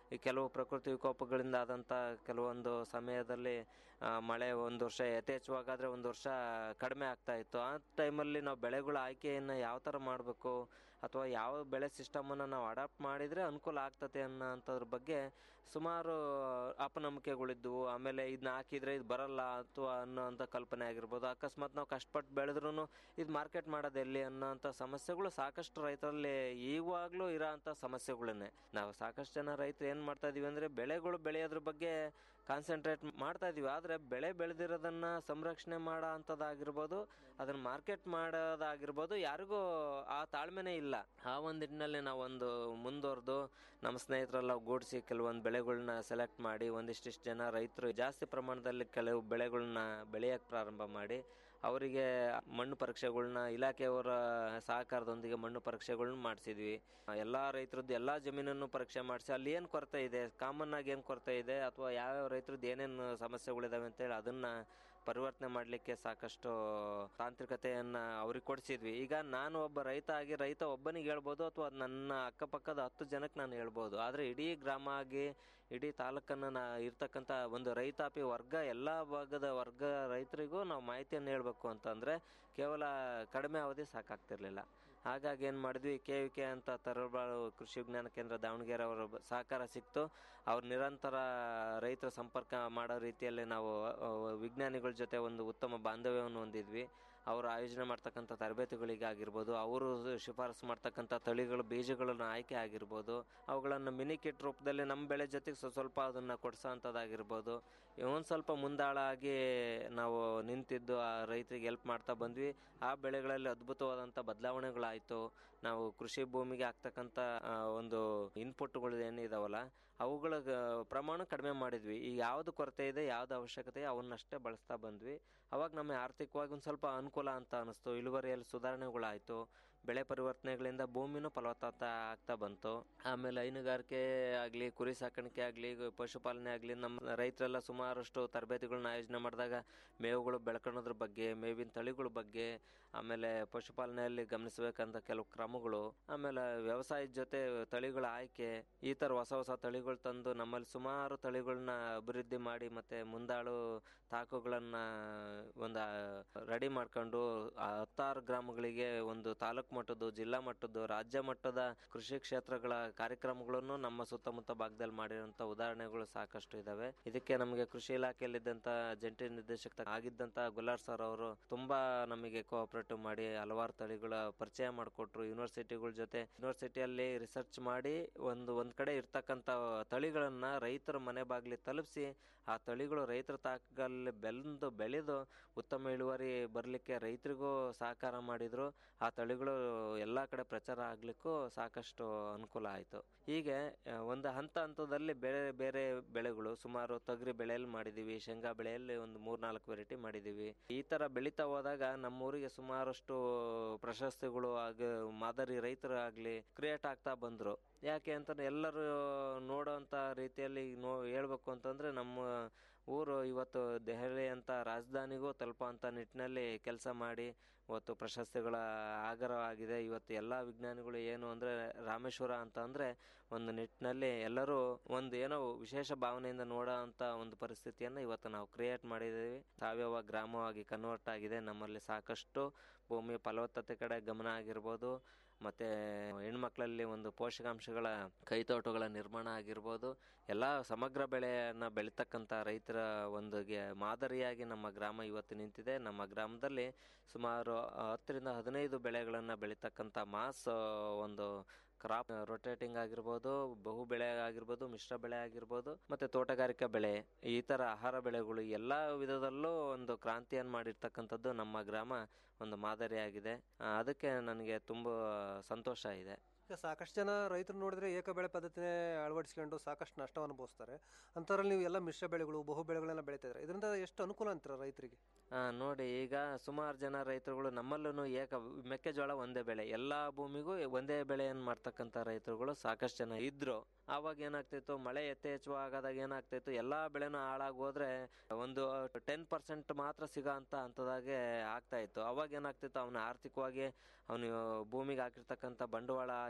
ಈ ಕೆಲವು ಪ್ರಕೃತಿ ವಿಕೋಪಗಳಿಂದ ಆದಂಥ ಕೆಲವೊಂದು ಸಮಯದಲ್ಲಿ ಆ, ಮಳೆ ಒಂದು ವರ್ಷ ಯಥೇಚ್ಛವಾಗಾದ್ರೆ ಒಂದು ವರ್ಷ ಕಡಿಮೆ ಆಗ್ತಾ ಇತ್ತು ಆ ಟೈಮಲ್ಲಿ ನಾವು ಬೆಳೆಗಳ ಆಯ್ಕೆಯನ್ನು ಯಾವ ಥರ ಮಾಡಬೇಕು ಅಥವಾ ಯಾವ ಬೆಳೆ ಸಿಸ್ಟಮನ್ನು ನಾವು ಅಡಾಪ್ಟ್ ಮಾಡಿದರೆ ಅನುಕೂಲ ಆಗ್ತದೆ ಅನ್ನೋ ಅಂಥದ್ರ ಬಗ್ಗೆ ಸುಮಾರು ಅಪನಂಬಿಕೆಗಳಿದ್ವು ಆಮೇಲೆ ಇದನ್ನ ಹಾಕಿದ್ರೆ ಇದು ಬರಲ್ಲ ಅಥವಾ ಅನ್ನೋಂಥ ಕಲ್ಪನೆ ಆಗಿರ್ಬೋದು ಅಕಸ್ಮಾತ್ ನಾವು ಕಷ್ಟಪಟ್ಟು ಬೆಳೆದ್ರೂ ಇದು ಮಾರ್ಕೆಟ್ ಮಾಡೋದು ಎಲ್ಲಿ ಅನ್ನೋಂಥ ಸಮಸ್ಯೆಗಳು ಸಾಕಷ್ಟು ರೈತರಲ್ಲಿ ಈವಾಗಲೂ ಇರೋ ಅಂಥ ಸಮಸ್ಯೆಗಳನ್ನೇ ನಾವು ಸಾಕಷ್ಟು ಜನ ರೈತರು ಏನು ಮಾಡ್ತಾ ಇದೀವಿ ಅಂದರೆ ಬೆಳೆಗಳು ಬೆಳೆಯೋದ್ರ ಬಗ್ಗೆ ಕಾನ್ಸಂಟ್ರೇಟ್ ಮಾಡ್ತಾ ಇದೀವಿ ಆದರೆ ಬೆಳೆ ಬೆಳೆದಿರೋದನ್ನ ಸಂರಕ್ಷಣೆ ಮಾಡೋ ಅಂಥದ್ದಾಗಿರ್ಬೋದು ಅದನ್ನು ಮಾರ್ಕೆಟ್ ಮಾಡೋದಾಗಿರ್ಬೋದು ಯಾರಿಗೂ ಆ ತಾಳ್ಮೆನೇ ಇಲ್ಲ ಆ ಒಂದು ನಿಟ್ಟಿನಲ್ಲಿ ನಾವು ಒಂದು ಮುಂದುವರೆದು ನಮ್ಮ ಸ್ನೇಹಿತರೆಲ್ಲ ಗೂಡಿಸಿ ಕೆಲವೊಂದು ಬೆಳೆಗಳನ್ನ ಸೆಲೆಕ್ಟ್ ಮಾಡಿ ಒಂದಿಷ್ಟಿಷ್ಟು ಜನ ರೈತರು ಜಾಸ್ತಿ ಪ್ರಮಾಣದಲ್ಲಿ ಕೆಲವು ಬೆಳೆಗಳನ್ನ ಬೆಳೆಯೋಕ್ಕೆ ಪ್ರಾರಂಭ ಮಾಡಿ ಅವರಿಗೆ ಮಣ್ಣು ಪರೀಕ್ಷೆಗಳ್ನ ಇಲಾಖೆಯವರ ಸಹಕಾರದೊಂದಿಗೆ ಮಣ್ಣು ಪರೀಕ್ಷೆಗಳ್ನ ಮಾಡಿಸಿದ್ವಿ ಎಲ್ಲ ರೈತರದ್ದು ಎಲ್ಲ ಜಮೀನನ್ನು ಪರೀಕ್ಷೆ ಮಾಡಿಸಿ ಅಲ್ಲಿ ಏನು ಕೊರತೆ ಇದೆ ಕಾಮನ್ ಆಗಿ ಏನು ಕೊರತೆ ಇದೆ ಅಥವಾ ಯಾವ್ಯಾವ ರೈತರದ್ದು ಏನೇನು ಸಮಸ್ಯೆಗಳಿದಾವೆ ಅಂತೇಳಿ ಅದನ್ನು ಪರಿವರ್ತನೆ ಮಾಡಲಿಕ್ಕೆ ಸಾಕಷ್ಟು ತಾಂತ್ರಿಕತೆಯನ್ನು ಅವ್ರಿಗೆ ಕೊಡಿಸಿದ್ವಿ ಈಗ ನಾನು ಒಬ್ಬ ರೈತ ಆಗಿ ರೈತ ಒಬ್ಬನಿಗೆ ಹೇಳ್ಬೋದು ಅಥವಾ ನನ್ನ ಅಕ್ಕಪಕ್ಕದ ಹತ್ತು ಜನಕ್ಕೆ ನಾನು ಹೇಳ್ಬೋದು ಆದರೆ ಇಡೀ ಗ್ರಾಮ ಆಗಿ ಇಡೀ ತಾಲೂಕನ್ನು ನಾ ಇರ್ತಕ್ಕಂಥ ಒಂದು ರೈತಾಪಿ ವರ್ಗ ಎಲ್ಲ ಭಾಗದ ವರ್ಗ ರೈತರಿಗೂ ನಾವು ಮಾಹಿತಿಯನ್ನು ಹೇಳಬೇಕು ಅಂತಂದರೆ ಕೇವಲ ಕಡಿಮೆ ಅವಧಿ ಸಾಕಾಗ್ತಿರ್ಲಿಲ್ಲ ಹಾಗಾಗಿ ಏನು ಮಾಡಿದ್ವಿ ಕೆ ವಿ ಕೆ ಅಂತ ತರಳಬಾಳು ಕೃಷಿ ವಿಜ್ಞಾನ ಕೇಂದ್ರ ದಾವಣಗೆರೆ ಅವರ ಬ- ಸಹಕಾರ ಸಿಕ್ತು ಅವ್ರು ನಿರಂತರ ರೈತರ ಸಂಪರ್ಕ ಮಾಡೋ ರೀತಿಯಲ್ಲಿ ನಾವು ಆ, ವಿಜ್ಞಾನಿಗಳ ಜೊತೆ ಒಂದು ಉತ್ತಮ ಬಾಂಧವ್ಯವನ್ನು ಹೊಂದಿದ್ವಿ ಅವರು ಆಯೋಜನೆ ಮಾಡ್ತಕ್ಕಂಥ ತರಬೇತಿಗಳಿಗೆ ಆಗಿರ್ಬೋದು ಅವರು ಶಿಫಾರಸು ಮಾಡ್ತಕ್ಕಂಥ ತಳಿಗಳ ಬೀಜಗಳನ್ನು ಆಯ್ಕೆ ಆಗಿರ್ಬೋದು ಅವುಗಳನ್ನು ಮಿನಿ ಕಿಟ್ ರೂಪದಲ್ಲಿ ನಮ್ಮ ಬೆಳೆ ಜೊತೆಗೆ ಸ್ವ- ಸ್ವಲ್ಪ ಅದನ್ನು ಕೊಡ್ಸೋ ಅಂಥದ್ದಾಗಿರ್ಬೋದು ಒಂದು ಸ್ವಲ್ಪ ಮುಂದಾಳಾಗಿ ನಾವು ನಿಂತಿದ್ದು ಆ ರೈತರಿಗೆ ಹೆಲ್ಪ್ ಮಾಡ್ತಾ ಬಂದ್ವಿ ಆ ಬೆಳೆಗಳಲ್ಲಿ ಅದ್ಭುತವಾದಂಥ ಬದಲಾವಣೆಗಳಾಯಿತು ನಾವು ಕೃಷಿ ಭೂಮಿಗೆ ಆಗ್ತಕ್ಕಂಥ ಆ, ಒಂದು ಇನ್ಪುಟ್ಗಳು ಏನಿದಾವಲ್ಲ ಅವುಗಳ ಆ, ಪ್ರಮಾಣ ಕಡಿಮೆ ಮಾಡಿದ್ವಿ ಈಗ ಯಾವುದು ಕೊರತೆ ಇದೆ ಯಾವ್ದು ಅವಶ್ಯಕತೆ ಅವನ್ನಷ್ಟೇ ಬಳಸ್ತಾ ಬಂದ್ವಿ ಅವಾಗ ನಮಗೆ ಆರ್ಥಿಕವಾಗಿ ಒಂದು ಸ್ವಲ್ಪ ಅನುಕೂಲ ಅಂತ ಅನಿಸ್ತು ಇಳುವರಿಯಲ್ಲಿ ಸುಧಾರಣೆಗಳಾಯಿತು ಬೆಳೆ ಪರಿವರ್ತನೆಗಳಿಂದ ಭೂಮಿನೂ ಫಲವತ್ತತೆ ಆಗ್ತಾ ಬಂತು ಆಮೇಲೆ ಹೈನುಗಾರಿಕೆ ಆಗಲಿ ಕುರಿ ಸಾಕಾಣಿಕೆ ಆಗಲಿ ಪಶುಪಾಲನೆ ಆಗಲಿ ನಮ್ಮ ರೈತರೆಲ್ಲ ಸುಮಾರಷ್ಟು ತರಬೇತಿಗಳನ್ನ ಆಯೋಜನೆ ಮಾಡಿದಾಗ ಮೇವುಗಳು ಬೆಳ್ಕೊಳ್ಳೋದ್ರ ಬಗ್ಗೆ ಮೇವಿನ ತಳಿಗಳ ಬಗ್ಗೆ ಆಮೇಲೆ ಪಶುಪಾಲನೆಯಲ್ಲಿ ಗಮನಿಸಬೇಕಂತ ಕೆಲವು ಕ್ರಮಗಳು ಆಮೇಲೆ ವ್ಯವಸಾಯದ ಜೊತೆ ತಳಿಗಳ ಆಯ್ಕೆ ಈ ಥರ ಹೊಸ ಹೊಸ ತಳಿಗಳು ತಂದು ನಮ್ಮಲ್ಲಿ ಸುಮಾರು ತಳಿಗಳನ್ನ ಅಭಿವೃದ್ಧಿ ಮಾಡಿ ಮತ್ತೆ ಮುಂದಾಳು ತಾಕುಗಳನ್ನ ಒಂದು ರೆಡಿ ಮಾಡ್ಕೊಂಡು ಆ ಹತ್ತಾರು ಗ್ರಾಮಗಳಿಗೆ ಒಂದು ತಾಲೂಕು ಮಟ್ಟದ್ದು ಜಿಲ್ಲಾ ಮಟ್ಟದ್ದು ರಾಜ್ಯ ಮಟ್ಟದ ಕೃಷಿ ಕ್ಷೇತ್ರಗಳ ಕಾರ್ಯಕ್ರಮಗಳನ್ನು ನಮ್ಮ ಸುತ್ತಮುತ್ತ ಭಾಗದಲ್ಲಿ ಮಾಡಿರುವಂತ ಉದಾಹರಣೆಗಳು ಸಾಕಷ್ಟು ಇದಾವೆ ಇದಕ್ಕೆ ನಮಗೆ ಕೃಷಿ ಇಲಾಖೆಯಲ್ಲಿದ್ದಂತ ಜಂಟಿ ನಿರ್ದೇಶಕ ಆಗಿದ್ದಂತ ಗುಲಾರ್ ಸರ್ ಅವರು ತುಂಬಾ ನಮಗೆ ಕೋಆಪರೇಟಿವ್ ಮಾಡಿ ಹಲವಾರು ತಳಿಗಳ ಪರಿಚಯ ಮಾಡಿಕೊಟ್ರು ಯೂನಿವರ್ಸಿಟಿಗಳ ಜೊತೆ ಯೂನಿವರ್ಸಿಟಿಯಲ್ಲಿ ರಿಸರ್ಚ್ ಮಾಡಿ ಒಂದು ಒಂದ್ ಕಡೆ ಇರ್ತಕ್ಕಂಥ ತಳಿಗಳನ್ನ ರೈತರ ಮನೆ ಬಾಗಿಲಿ ತಲುಪಿಸಿ ಆ ತಳಿಗಳು ರೈತರ ತಾಕಲ್ಲಿ ಬೆಳೆದು ಬೆಳೆದು ಉತ್ತಮ ಇಳುವರಿ ಬರಲಿಕ್ಕೆ ರೈತರಿಗೂ ಸಹಕಾರ ಮಾಡಿದ್ರು ಆ ತಳಿಗಳು ಎಲ್ಲ ಕಡೆ ಪ್ರಚಾರ ಆಗ್ಲಿಕ್ಕೂ ಸಾಕಷ್ಟು ಅನುಕೂಲ ಆಯಿತು ಹೀಗೆ ಆ, ಒಂದು ಹಂತ ಹಂತದಲ್ಲಿ ಬೇರೆ ಬೇರೆ ಬೆಳೆಗಳು ಸುಮಾರು ತೊಗರಿ ಬೆಳೆಯಲ್ಲಿ ಮಾಡಿದೀವಿ ಶೇಂಗಾ ಬೆಳೆಯಲ್ಲಿ ಒಂದು ಮೂರ್ನಾಲ್ಕು ವೆರೈಟಿ ಮಾಡಿದೀವಿ ಈ ತರ ಬೆಳೀತಾ ಹೋದಾಗ ನಮ್ಮೂರಿಗೆ ಸುಮಾರಷ್ಟು ಪ್ರಶಸ್ತಿಗಳು ಆಗ ಮಾದರಿ ರೈತರು ಆಗ್ಲಿ ಕ್ರಿಯೇಟ್ ಆಗ್ತಾ ಬಂದ್ರು ಯಾಕೆ ಅಂತಂದ್ರೆ ಎಲ್ಲರೂ ನೋಡೋಂಥ ರೀತಿಯಲ್ಲಿ ನೋ ಹೇಳ್ಬೇಕು ಅಂತಂದ್ರೆ ನಮ್ಮ ಊರು ಇವತ್ತು ದೆಹಲಿ ಅಂತ ರಾಜಧಾನಿಗೂ ತಲುಪುವಂಥ ನಿಟ್ಟಿನಲ್ಲಿ ಕೆಲಸ ಮಾಡಿ ಇವತ್ತು ಪ್ರಶಸ್ತಿಗಳ ಆಗರವಾಗಿದೆ ಇವತ್ತು ಎಲ್ಲ ವಿಜ್ಞಾನಿಗಳು ಏನು ಅಂದರೆ ರಾಮೇಶ್ವರ ಅಂತ ಅಂದರೆ ಒಂದು ನಿಟ್ಟಿನಲ್ಲಿ ಎಲ್ಲರೂ ಒಂದು ಏನೋ ವಿಶೇಷ ಭಾವನೆಯಿಂದ ನೋಡೋ ಅಂಥ ಒಂದು ಪರಿಸ್ಥಿತಿಯನ್ನು ಇವತ್ತು ನಾವು ಕ್ರಿಯೇಟ್ ಮಾಡಿದ್ದೀವಿ ಸಾವಯವ ಗ್ರಾಮವಾಗಿ ಕನ್ವರ್ಟ್ ಆಗಿದೆ ನಮ್ಮಲ್ಲಿ ಸಾಕಷ್ಟು ಭೂಮಿ ಫಲವತ್ತತೆ ಕಡೆ ಗಮನ ಆಗಿರ್ಬೋದು ಮತ್ತು ಹೆಣ್ಮಕ್ಳಲ್ಲಿ ಒಂದು ಪೋಷಕಾಂಶಗಳ ಕೈತೋಟಗಳ ನಿರ್ಮಾಣ ಆಗಿರ್ಬೋದು ಎಲ್ಲ ಸಮಗ್ರ ಬೆಳೆಯನ್ನು ಬೆಳೀತಕ್ಕಂಥ ರೈತರ ಒಂದು ಗೆ- ಮಾದರಿಯಾಗಿ ನಮ್ಮ ಗ್ರಾಮ ಇವತ್ತು ನಿಂತಿದೆ ನಮ್ಮ ಗ್ರಾಮದಲ್ಲಿ ಸುಮಾರು ಹತ್ತರಿಂದ ಹದಿನೈದು ಬೆಳೆಗಳನ್ನು ಬೆಳೀತಕ್ಕಂಥ ಮಾಸ್ ಆ, ಒಂದು ಕ್ರಾಪ್ ರೊಟೇಟಿಂಗ್ ಆಗಿರ್ಬೋದು ಬಹು ಬೆಳೆ ಆಗಿರ್ಬೋದು ಮಿಶ್ರ ಬೆಳೆ ಆಗಿರ್ಬೋದು ಮತ್ತೆ ತೋಟಗಾರಿಕಾ ಬೆಳೆ ಈ ತರ ಆಹಾರ ಬೆಳೆಗಳು ಎಲ್ಲ ವಿಧದಲ್ಲೂ ಒಂದು ಕ್ರಾಂತಿಯನ್ನು ಮಾಡಿರ್ತಕ್ಕಂಥದ್ದು ನಮ್ಮ ಗ್ರಾಮ ಒಂದು ಮಾದರಿಯಾಗಿದೆ ಆ, ಅದಕ್ಕೆ ನನಗೆ ತುಂಬ ಸಂತೋಷ ಇದೆ ಈಗ ಸಾಕಷ್ಟು ಜನ ರೈತರು ನೋಡಿದ್ರೆ ಏಕ ಬೆಳೆ ಪದ್ಧತಿನೇ ಅಳವಡಿಸ್ಕೊಂಡು ಸಾಕಷ್ಟು ನಷ್ಟವನ್ನು ಅನುಭವಿಸ್ತಾರೆ ಅಂಥದ್ರಲ್ಲಿ ನೀವು ಎಲ್ಲ ಮಿಶ್ರ ಬೆಳೆಗಳು ಬಹು ಬೆಳೆಗಳನ್ನ ಬೆಳೀತಾ ಇದ್ದಾರೆ ಇದರಿಂದ ಎಷ್ಟು ಅನುಕೂಲ ಅಂತೀರ ರೈತರಿಗೆ ಆ, ನೋಡಿ ಈಗ ಸುಮಾರು ಜನ ರೈತರುಗಳು ನಮ್ಮಲ್ಲೂ ಏಕ ಮೆಕ್ಕೆಜೋಳ ಒಂದೇ ಬೆಳೆ ಎಲ್ಲ ಭೂಮಿಗೂ ಒಂದೇ ಬೆಳೆಯನ್ನು ಮಾಡ್ತಕ್ಕಂಥ ರೈತರುಗಳು ಸಾಕಷ್ಟು ಜನ ಇದ್ರು ಆವಾಗ ಏನಾಗ್ತಿತ್ತು ಮಳೆ ಯಥೇಚ್ಛವಾಗದಾಗ ಏನಾಗ್ತಿತ್ತು ಎಲ್ಲ ಬೆಳೆನೂ ಹಾಳಾಗಿ ಹೋದ್ರೆ ಒಂದು ಟೆನ್ ಪರ್ಸೆಂಟ್ ಮಾತ್ರ ಸಿಗೋ ಅಂತ ಹಂತದಾಗೆ ಆಗ್ತಾ ಇತ್ತು ಅವಾಗ ಏನಾಗ್ತಿತ್ತು ಅವನ ಆರ್ಥಿಕವಾಗಿ ಅವನು ಭೂಮಿಗೆ ಹಾಕಿರ್ತಕ್ಕಂಥ ಬಂಡವಾಳ ಆಗಿರ್ಬೋದು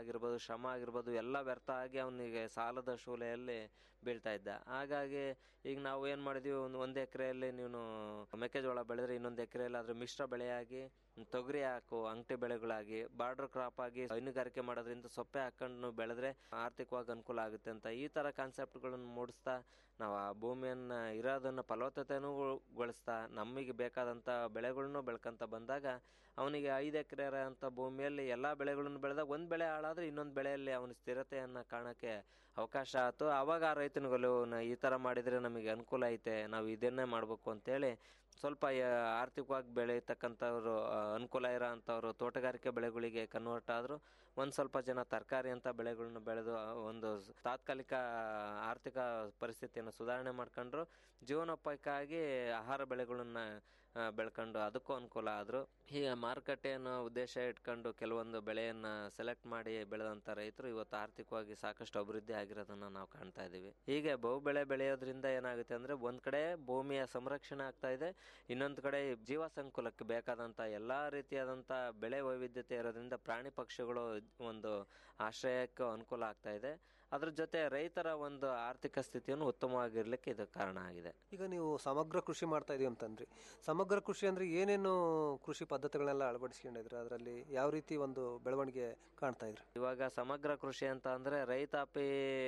ಆಗಿರ್ಬೋದು ಶ್ರಮ ಆಗಿರ್ಬೋದು ಎಲ್ಲ ವ್ಯರ್ಥ ಆಗಿ ಅವನಿಗೆ ಸಾಲದ ಶೂಲೆಯಲ್ಲಿ ಬೀಳ್ತಾ ಇದ್ದ ಹಾಗಾಗಿ ಈಗ ನಾವು ಏನು ಮಾಡಿದ್ವಿ ಒಂದು ಒಂದು ಎಕರೆಯಲ್ಲಿ ನೀನು ಮೆಕ್ಕೆಜೋಳ ಬೆಳೆದ್ರೆ ಇನ್ನೊಂದು ಎಕರೆಯಲ್ಲಿ ಅದ್ರ ಮಿಶ್ರ ಬೆಳೆಯಾಗಿ ತೊಗರಿ ಹಾಕು ಅಂಗಡಿ ಬೆಳೆಗಳಾಗಿ ಬಾರ್ಡರ್ ಕ್ರಾಪ್ ಆಗಿ ಹೈನುಗಾರಿಕೆ ಮಾಡೋದ್ರಿಂದ ಸೊಪ್ಪೆ ಹಾಕೊಂಡು ಬೆಳೆದ್ರೆ ಆರ್ಥಿಕವಾಗಿ ಅನುಕೂಲ ಆಗುತ್ತೆ ಅಂತ ಈ ಥರ ಕಾನ್ಸೆಪ್ಟ್ಗಳನ್ನು ಮೂಡಿಸ್ತಾ ನಾವು ಆ ಭೂಮಿಯನ್ನು ಇರೋದನ್ನು ಫಲವತ್ತತೆನೂ ಗೊಳಿಸ್ತಾ ನಮಗೆ ಬೇಕಾದಂಥ ಬೆಳೆಗಳನ್ನು ಬೆಳ್ಕೊಂತ ಬಂದಾಗ ಅವನಿಗೆ ಐದು ಎಕರೆ ಅಂತ ಭೂಮಿಯಲ್ಲಿ ಎಲ್ಲ ಬೆಳೆಗಳನ್ನು ಬೆಳೆದಾಗ ಒಂದು ಬೆಳೆ ಹಾಳಾದ್ರೆ ಇನ್ನೊಂದು ಬೆಳೆಯಲ್ಲಿ ಅವನ ಸ್ಥಿರತೆಯನ್ನು ಕಾಣೋಕ್ಕೆ ಅವಕಾಶ ಆಯ್ತು ಆವಾಗ ಆ ರೈತನಿಗಳು ನ- ಈ ಥರ ಮಾಡಿದರೆ ನಮಗೆ ಅನುಕೂಲ ಐತೆ ನಾವು ಇದನ್ನೇ ಮಾಡಬೇಕು ಅಂತೇಳಿ ಸ್ವಲ್ಪ ಯ- ಆರ್ಥಿಕವಾಗಿ ಬೆಳೀತಕ್ಕಂಥವ್ರು ಆ, ಅನುಕೂಲ ಇರೋ ಅಂಥವ್ರು ತೋಟಗಾರಿಕೆ ಬೆಳೆಗಳಿಗೆ ಕನ್ವರ್ಟ್ ಆದರು ಒಂದು ಸ್ವಲ್ಪ ಜನ ತರಕಾರಿ ಅಂತ ಬೆಳೆಗಳನ್ನ ಬೆಳೆದು ಆ, ಒಂದು ಸ್- ತಾತ್ಕಾಲಿಕ ಆರ್ಥಿಕ ಪರಿಸ್ಥಿತಿಯನ್ನು ಸುಧಾರಣೆ ಮಾಡ್ಕೊಂಡ್ರು ಜೀವನೋಪಾಯಕ್ಕಾಗಿ ಆಹಾರ ಬೆಳೆಗಳನ್ನ ಆ, ಬೆಳ್ಕೊಂಡು ಅದಕ್ಕೂ ಅನುಕೂಲ ಆದರು ಹೀಗೆ ಮಾರುಕಟ್ಟೆಯನ್ನು ಉದ್ದೇಶ ಇಟ್ಕೊಂಡು ಕೆಲವೊಂದು ಬೆಳೆಯನ್ನು ಸೆಲೆಕ್ಟ್ ಮಾಡಿ ಬೆಳೆದಂಥ ರೈತರು ಇವತ್ತು ಆರ್ಥಿಕವಾಗಿ ಸಾಕಷ್ಟು ಅಭಿವೃದ್ಧಿ ಆಗಿರೋದನ್ನು ನಾವು ಕಾಣ್ತಾ ಇದ್ದೀವಿ ಹೀಗೆ ಬಹು ಬೆಳೆ ಬೆಳೆಯೋದ್ರಿಂದ ಏನಾಗುತ್ತೆ ಅಂದರೆ ಒಂದು ಕಡೆ ಭೂಮಿಯ ಸಂರಕ್ಷಣೆ ಆಗ್ತಾ ಇದೆ ಇನ್ನೊಂದು ಕಡೆ ಜೀವ ಸಂಕುಲಕ್ಕೆ ಬೇಕಾದಂಥ ಎಲ್ಲ ರೀತಿಯಾದಂಥ ಬೆಳೆ ವೈವಿಧ್ಯತೆ ಇರೋದ್ರಿಂದ ಪ್ರಾಣಿ ಪಕ್ಷಿಗಳು ಒಂದು ಆಶ್ರಯಕ್ಕೆ ಅನುಕೂಲ ಆಗ್ತಾ ಇದೆ ಅದ್ರ ಜೊತೆ ರೈತರ ಒಂದು ಆರ್ಥಿಕ ಸ್ಥಿತಿಯನ್ನು ಉತ್ತಮವಾಗಿರ್ಲಿಕ್ಕೆ ಇದು ಕಾರಣ ಆಗಿದೆ ಈಗ ನೀವು ಸಮಗ್ರ ಕೃಷಿ ಮಾಡ್ತಾ ಇದೀವಿ ಅಂತಂದ್ರಿ ಸಮಗ್ರ ಕೃಷಿ ಅಂದ್ರೆ ಏನೇನು ಕೃಷಿ ಪದ್ಧತಿಗಳನ್ನೆಲ್ಲ ಅಳವಡಿಸ್ಕೊಂಡಿದ್ರಿ ಅದರಲ್ಲಿ ಯಾವ ರೀತಿ ಒಂದು ಬೆಳವಣಿಗೆ ಕಾಣ್ತಾ ಇದ್ರಿ ಇವಾಗ ಸಮಗ್ರ ಕೃಷಿ ಅಂತ ಅಂದ್ರೆ ರೈತಾಪಿ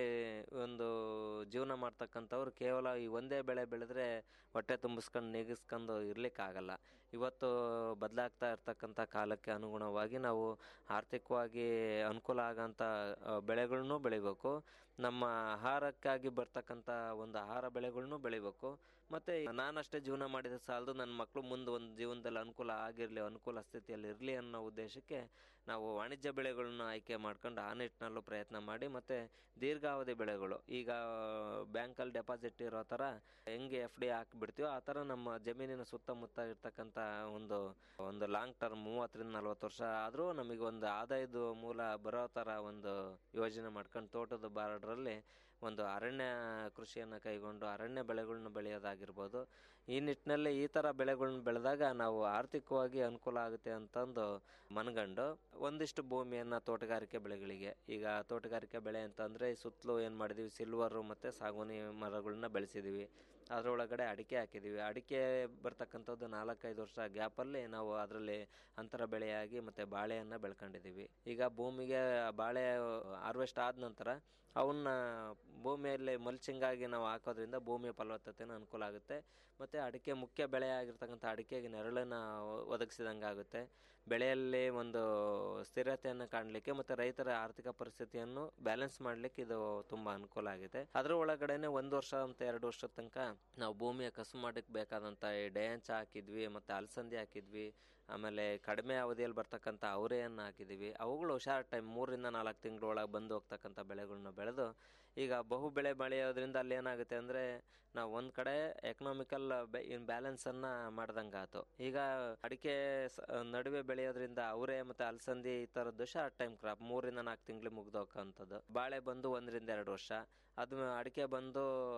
ಒಂದು ಜೀವನ ಮಾಡ್ತಕ್ಕಂಥವ್ರು ಕೇವಲ ಈ ಒಂದೇ ಬೆಳೆ ಬೆಳೆದ್ರೆ ಹೊಟ್ಟೆ ತುಂಬಿಸ್ಕೊಂಡು ನೆಗಿಸ್ಕೊಂಡು ಇರ್ಲಿಕ್ಕಾಗಲ್ಲ ಇವತ್ತು ಬದಲಾಗ್ತಾ ಇರ್ತಕ್ಕಂಥ ಕಾಲಕ್ಕೆ ಅನುಗುಣವಾಗಿ ನಾವು ಆರ್ಥಿಕವಾಗಿ ಅನುಕೂಲ ಆಗೋಂಥ ಬೆಳೆಗಳನ್ನೂ ಬೆಳಿಬೇಕು ನಮ್ಮ ಆಹಾರಕ್ಕಾಗಿ ಬರ್ತಕ್ಕಂಥ ಒಂದು ಆಹಾರ ಬೆಳೆಗಳನ್ನೂ ಬೆಳಿಬೇಕು ಮತ್ತು ನಾನಷ್ಟೇ ಜೀವನ ಮಾಡಿದ ಸಾಲದು ನನ್ನ ಮಕ್ಕಳು ಮುಂದೆ ಒಂದು ಜೀವನದಲ್ಲಿ ಅನುಕೂಲ ಆಗಿರಲಿ ಅನುಕೂಲ ಸ್ಥಿತಿಯಲ್ಲಿ ಇರಲಿ ಅನ್ನೋ ಉದ್ದೇಶಕ್ಕೆ ನಾವು ವಾಣಿಜ್ಯ ಬೆಳೆಗಳನ್ನ ಆಯ್ಕೆ ಮಾಡ್ಕೊಂಡು ಆ ನಿಟ್ಟಿನಲ್ಲೂ ಪ್ರಯತ್ನ ಮಾಡಿ ಮತ್ತು ದೀರ್ಘಾವಧಿ ಬೆಳೆಗಳು ಈಗ ಬ್ಯಾಂಕಲ್ಲಿ ಡೆಪಾಸಿಟ್ ಇರೋ ಥರ ಹೆಂಗೆ ಎಫ್ ಡಿ ಹಾಕಿಬಿಡ್ತೀವೋ ಆ ಥರ ನಮ್ಮ ಜಮೀನಿನ ಸುತ್ತಮುತ್ತ ಇರ್ತಕ್ಕಂಥ ಒಂದು ಒಂದು ಲಾಂಗ್ ಟರ್ಮ್ ಮೂವತ್ತರಿಂದ ನಲ್ವತ್ತು ವರ್ಷ ಆದರೂ ನಮಗೆ ಒಂದು ಆದಾಯದ ಮೂಲ ಬರೋ ಥರ ಒಂದು ಯೋಜನೆ ಮಾಡ್ಕೊಂಡು ತೋಟದ ಬಾರ್ಡ್ರಲ್ಲಿ ಒಂದು ಅರಣ್ಯ ಕೃಷಿಯನ್ನು ಕೈಗೊಂಡು ಅರಣ್ಯ ಬೆಳೆಗಳನ್ನ ಬೆಳೆಯೋದಾಗಿರ್ಬೋದು ಈ ನಿಟ್ಟಿನಲ್ಲಿ ಈ ಥರ ಬೆಳೆಗಳನ್ನ ಬೆಳೆದಾಗ ನಾವು ಆರ್ಥಿಕವಾಗಿ ಅನುಕೂಲ ಆಗುತ್ತೆ ಅಂತಂದು ಮನಗಂಡು ಒಂದಿಷ್ಟು ಭೂಮಿಯನ್ನು ತೋಟಗಾರಿಕೆ ಬೆಳೆಗಳಿಗೆ ಈಗ ತೋಟಗಾರಿಕೆ ಬೆಳೆ ಅಂತಂದರೆ ಸುತ್ತಲೂ ಏನು ಮಾಡಿದ್ದೀವಿ ಸಿಲ್ವರು ಮತ್ತು ಸಾಗುವಾನಿ ಮರಗಳನ್ನ ಬೆಳೆಸಿದ್ದೀವಿ ಅದರೊಳಗಡೆ ಅಡಿಕೆ ಹಾಕಿದ್ದೀವಿ ಅಡಿಕೆ ಬರ್ತಕ್ಕಂಥದ್ದು ನಾಲ್ಕೈದು ವರ್ಷ ಗ್ಯಾಪಲ್ಲಿ ನಾವು ಅದರಲ್ಲಿ ಅಂತರ ಬೆಳೆಯಾಗಿ ಮತ್ತು ಬಾಳೆಯನ್ನು ಬೆಳ್ಕೊಂಡಿದ್ದೀವಿ ಈಗ ಭೂಮಿಗೆ ಬಾಳೆ ಹಾರ್ವೆಸ್ಟ್ ಆದ ನಂತರ ಅವನ್ನ ಭೂಮಿಯಲ್ಲಿ ಮಲ್ಚಿಂಗ್ ಆಗಿ ನಾವು ಹಾಕೋದ್ರಿಂದ ಭೂಮಿಯ ಫಲವತ್ತತೆನೂ ಅನುಕೂಲ ಆಗುತ್ತೆ ಮತ್ತು ಅಡಿಕೆ ಮುಖ್ಯ ಬೆಳೆ ಆಗಿರ್ತಕ್ಕಂಥ ಅಡಿಕೆಗೆ ನೆರಳನ್ನು ಒದಗಿಸಿದಂಗೆ ಆಗುತ್ತೆ ಬೆಳೆಯಲ್ಲಿ ಒಂದು ಸ್ಥಿರತೆಯನ್ನು ಕಾಣಲಿಕ್ಕೆ ಮತ್ತು ರೈತರ ಆರ್ಥಿಕ ಪರಿಸ್ಥಿತಿಯನ್ನು ಬ್ಯಾಲೆನ್ಸ್ ಮಾಡಲಿಕ್ಕೆ ಇದು ತುಂಬ ಅನುಕೂಲ ಆಗಿದೆ ಅದರ ಒಳಗಡೆನೆ ಒಂದು ವರ್ಷ ಅಂತ ಎರಡು ವರ್ಷದ ತನಕ ನಾವು ಭೂಮಿಯ ಕಸು ಮಾಡಕ್ಕೆ ಬೇಕಾದಂಥ ಈ ಡಯಾಂಚ ಹಾಕಿದ್ವಿ ಮತ್ತು ಅಲಸಂದಿ ಹಾಕಿದ್ವಿ ಆಮೇಲೆ ಕಡಿಮೆ ಅವಧಿಯಲ್ಲಿ ಬರ್ತಕ್ಕಂಥ ಅವರೆಯನ್ನು ಹಾಕಿದ್ದೀವಿ ಅವುಗಳು ಶಾರ್ಟ್ ಟೈಮ್ ಮೂರಿಂದ ನಾಲ್ಕು ತಿಂಗಳ ಒಳಗೆ ಬಂದು ಹೋಗ್ತಕ್ಕಂಥ ಬೆಳೆಗಳನ್ನ ಬೆಳೆದು ಈಗ ಬಹು ಬೆಳೆ ಬೆಳೆಯೋದ್ರಿಂದ ಅಲ್ಲಿ ಏನಾಗುತ್ತೆ ಅಂದರೆ ನಾವು ಒಂದು ಕಡೆ ಎಕನಾಮಿಕಲ್ ಇನ್ ಬ್ಯಾಲೆನ್ಸನ್ನು ಮಾಡ್ದಂಗೆ ಆಯ್ತು ಈಗ ಅಡಿಕೆ ಸ- ನಡುವೆ ಬೆಳೆಯೋದ್ರಿಂದ ಅವರೆ ಮತ್ತು ಅಲಸಂದಿ ಈ ಥರದ್ದು ಶಾರ್ಟ್ ಟೈಮ್ ಕ್ರಾಪ್ ಮೂರಿಂದ ನಾಲ್ಕು ತಿಂಗಳು ಮುಗ್ದೋಕ್ಕಂಥದ್ದು ಬಾಳೆ ಬಂದು ಒಂದರಿಂದ ಎರಡು ವರ್ಷ ಅದು ಅಡಿಕೆ ಬಂದು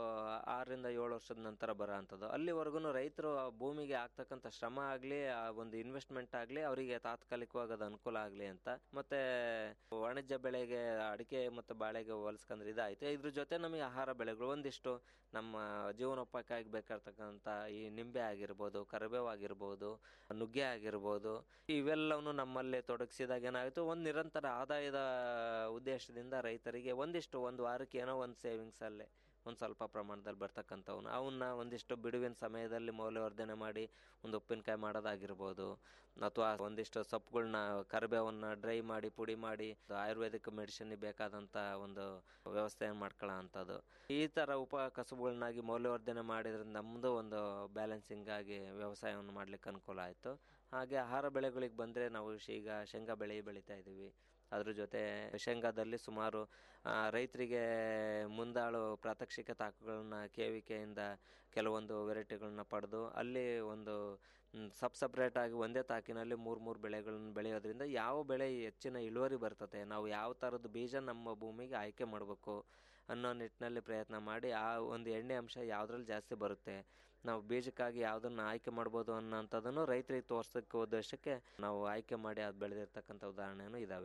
ಆರರಿಂದ ಏಳು ವರ್ಷದ ನಂತರ ಬರೋ ಅಂಥದ್ದು ಅಲ್ಲಿವರೆಗೂ ರೈತರು ಆ ಭೂಮಿಗೆ ಆಗ್ತಕ್ಕಂಥ ಶ್ರಮ ಆಗಲಿ ಆ ಒಂದು ಇನ್ವೆಸ್ಟ್ಮೆಂಟ್ ಆಗಲಿ ಅವರಿಗೆ ತಾತ್ಕಾಲಿಕವಾಗಿ ಅದು ಅನುಕೂಲ ಆಗಲಿ ಅಂತ ಮತ್ತೆ ವಾಣಿಜ್ಯ ಬೆಳೆಗೆ ಅಡಿಕೆ ಮತ್ತು ಬಾಳೆಗೆ ಹೋಲಿಸ್ಕೊಂಡ್ರೆ ಇದಾಯ್ತು ಇದ್ರ ಜೊತೆ ನಮಗೆ ಆಹಾರ ಬೆಳೆಗಳು ಒಂದಿಷ್ಟು ನಮ್ಮ ಜೀವನೋಪಾಯಕ್ಕಾಗಿ ಬೇಕಾಗಿರ್ತಕ್ಕಂಥ ಈ ನಿಂಬೆ ಆಗಿರ್ಬೋದು ಕರಿಬೇವು ಆಗಿರ್ಬೋದು ನುಗ್ಗೆ ಆಗಿರ್ಬೋದು ಇವೆಲ್ಲವನ್ನು ನಮ್ಮಲ್ಲಿ ತೊಡಗಿಸಿದಾಗ ಏನಾಯಿತು ಒಂದು ನಿರಂತರ ಆದಾಯದ ಉದ್ದೇಶದಿಂದ ರೈತರಿಗೆ ಒಂದಿಷ್ಟು ಒಂದು ವಾರಕ್ಕೆ ಏನೋ ಒಂದು ಸೇವಿಂಗ್ಸಲ್ಲೇ ಒಂದು ಸ್ವಲ್ಪ ಪ್ರಮಾಣದಲ್ಲಿ ಬರ್ತಕ್ಕಂಥವನ್ನ ಅವನ್ನ ಒಂದಿಷ್ಟು ಬಿಡುವಿನ ಸಮಯದಲ್ಲಿ ಮೌಲ್ಯವರ್ಧನೆ ಮಾಡಿ ಒಂದು ಉಪ್ಪಿನಕಾಯಿ ಮಾಡೋದಾಗಿರ್ಬೋದು ಅಥವಾ ಒಂದಿಷ್ಟು ಸೊಪ್ಪುಗಳನ್ನ ಕರಿಬೇವನ್ನ ಡ್ರೈ ಮಾಡಿ ಪುಡಿ ಮಾಡಿ ಆಯುರ್ವೇದಿಕ್ ಮೆಡಿಸಿನ್ ಬೇಕಾದಂಥ ಒಂದು ವ್ಯವಸ್ಥೆಯನ್ನು ಮಾಡ್ಕೊಳ್ಳೋ ಅಂಥದ್ದು ಈ ಥರ ಉಪ ಕಸುಬುಗಳನ್ನಾಗಿ ಮೌಲ್ಯವರ್ಧನೆ ಮಾಡಿದ್ರಿಂದ ನಮ್ಮದು ಒಂದು ಬ್ಯಾಲೆನ್ಸಿಂಗ್ ಆಗಿ ವ್ಯವಸಾಯವನ್ನು ಮಾಡ್ಲಿಕ್ಕೆ ಅನುಕೂಲ ಆಯಿತು ಹಾಗೆ ಆಹಾರ ಬೆಳೆಗಳಿಗೆ ಬಂದರೆ ನಾವು ಶ್- ಈಗ ಶೇಂಗಾ ಬೆಳೆ ಬೆಳೀತಾ ಇದ್ದೀವಿ ಅದ್ರ ಜೊತೆ ಶೇಂಗಾದಲ್ಲಿ ಸುಮಾರು ಆ, ರೈತರಿಗೆ ಮುಂದಾಳು ಪ್ರಾತ್ಯಕ್ಷಿಕ ತಾಕುಗಳನ್ನ ಕೇವಿಕೆಯಿಂದ ಕೆಲವೊಂದು ವೆರೈಟಿಗಳನ್ನ ಪಡೆದು ಅಲ್ಲಿ ಒಂದು ಸಬ್ ಸಪ್ರೇಟ್ ಆಗಿ ಒಂದೇ ತಾಕಿನಲ್ಲಿ ಮೂರು ಮೂರು ಬೆಳೆಗಳನ್ನ ಬೆಳೆಯೋದ್ರಿಂದ ಯಾವ ಬೆಳೆ ಹೆಚ್ಚಿನ ಇಳುವರಿ ಬರ್ತದೆ ನಾವು ಯಾವ ಥರದ ಬೀಜ ನಮ್ಮ ಭೂಮಿಗೆ ಆಯ್ಕೆ ಮಾಡಬೇಕು ಅನ್ನೋ ನಿಟ್ಟಿನಲ್ಲಿ ಪ್ರಯತ್ನ ಮಾಡಿ ಆ ಒಂದು ಎಣ್ಣೆ ಅಂಶ ಯಾವುದ್ರಲ್ಲಿ ಜಾಸ್ತಿ ಬರುತ್ತೆ ನಾವು ಬೀಜಕ್ಕಾಗಿ ಯಾವುದನ್ನು ಆಯ್ಕೆ ಮಾಡ್ಬೋದು ಅನ್ನೋಂಥದ್ದನ್ನು ರೈತರಿಗೆ ತೋರ್ಸೋಕ್ಕೆ ಉದ್ದೇಶಕ್ಕೆ ನಾವು ಆಯ್ಕೆ ಮಾಡಿ ಅದು ಬೆಳೆದಿರ್ತಕ್ಕಂಥ ಉದಾಹರಣೆನೂ ಇದ್ದಾವೆ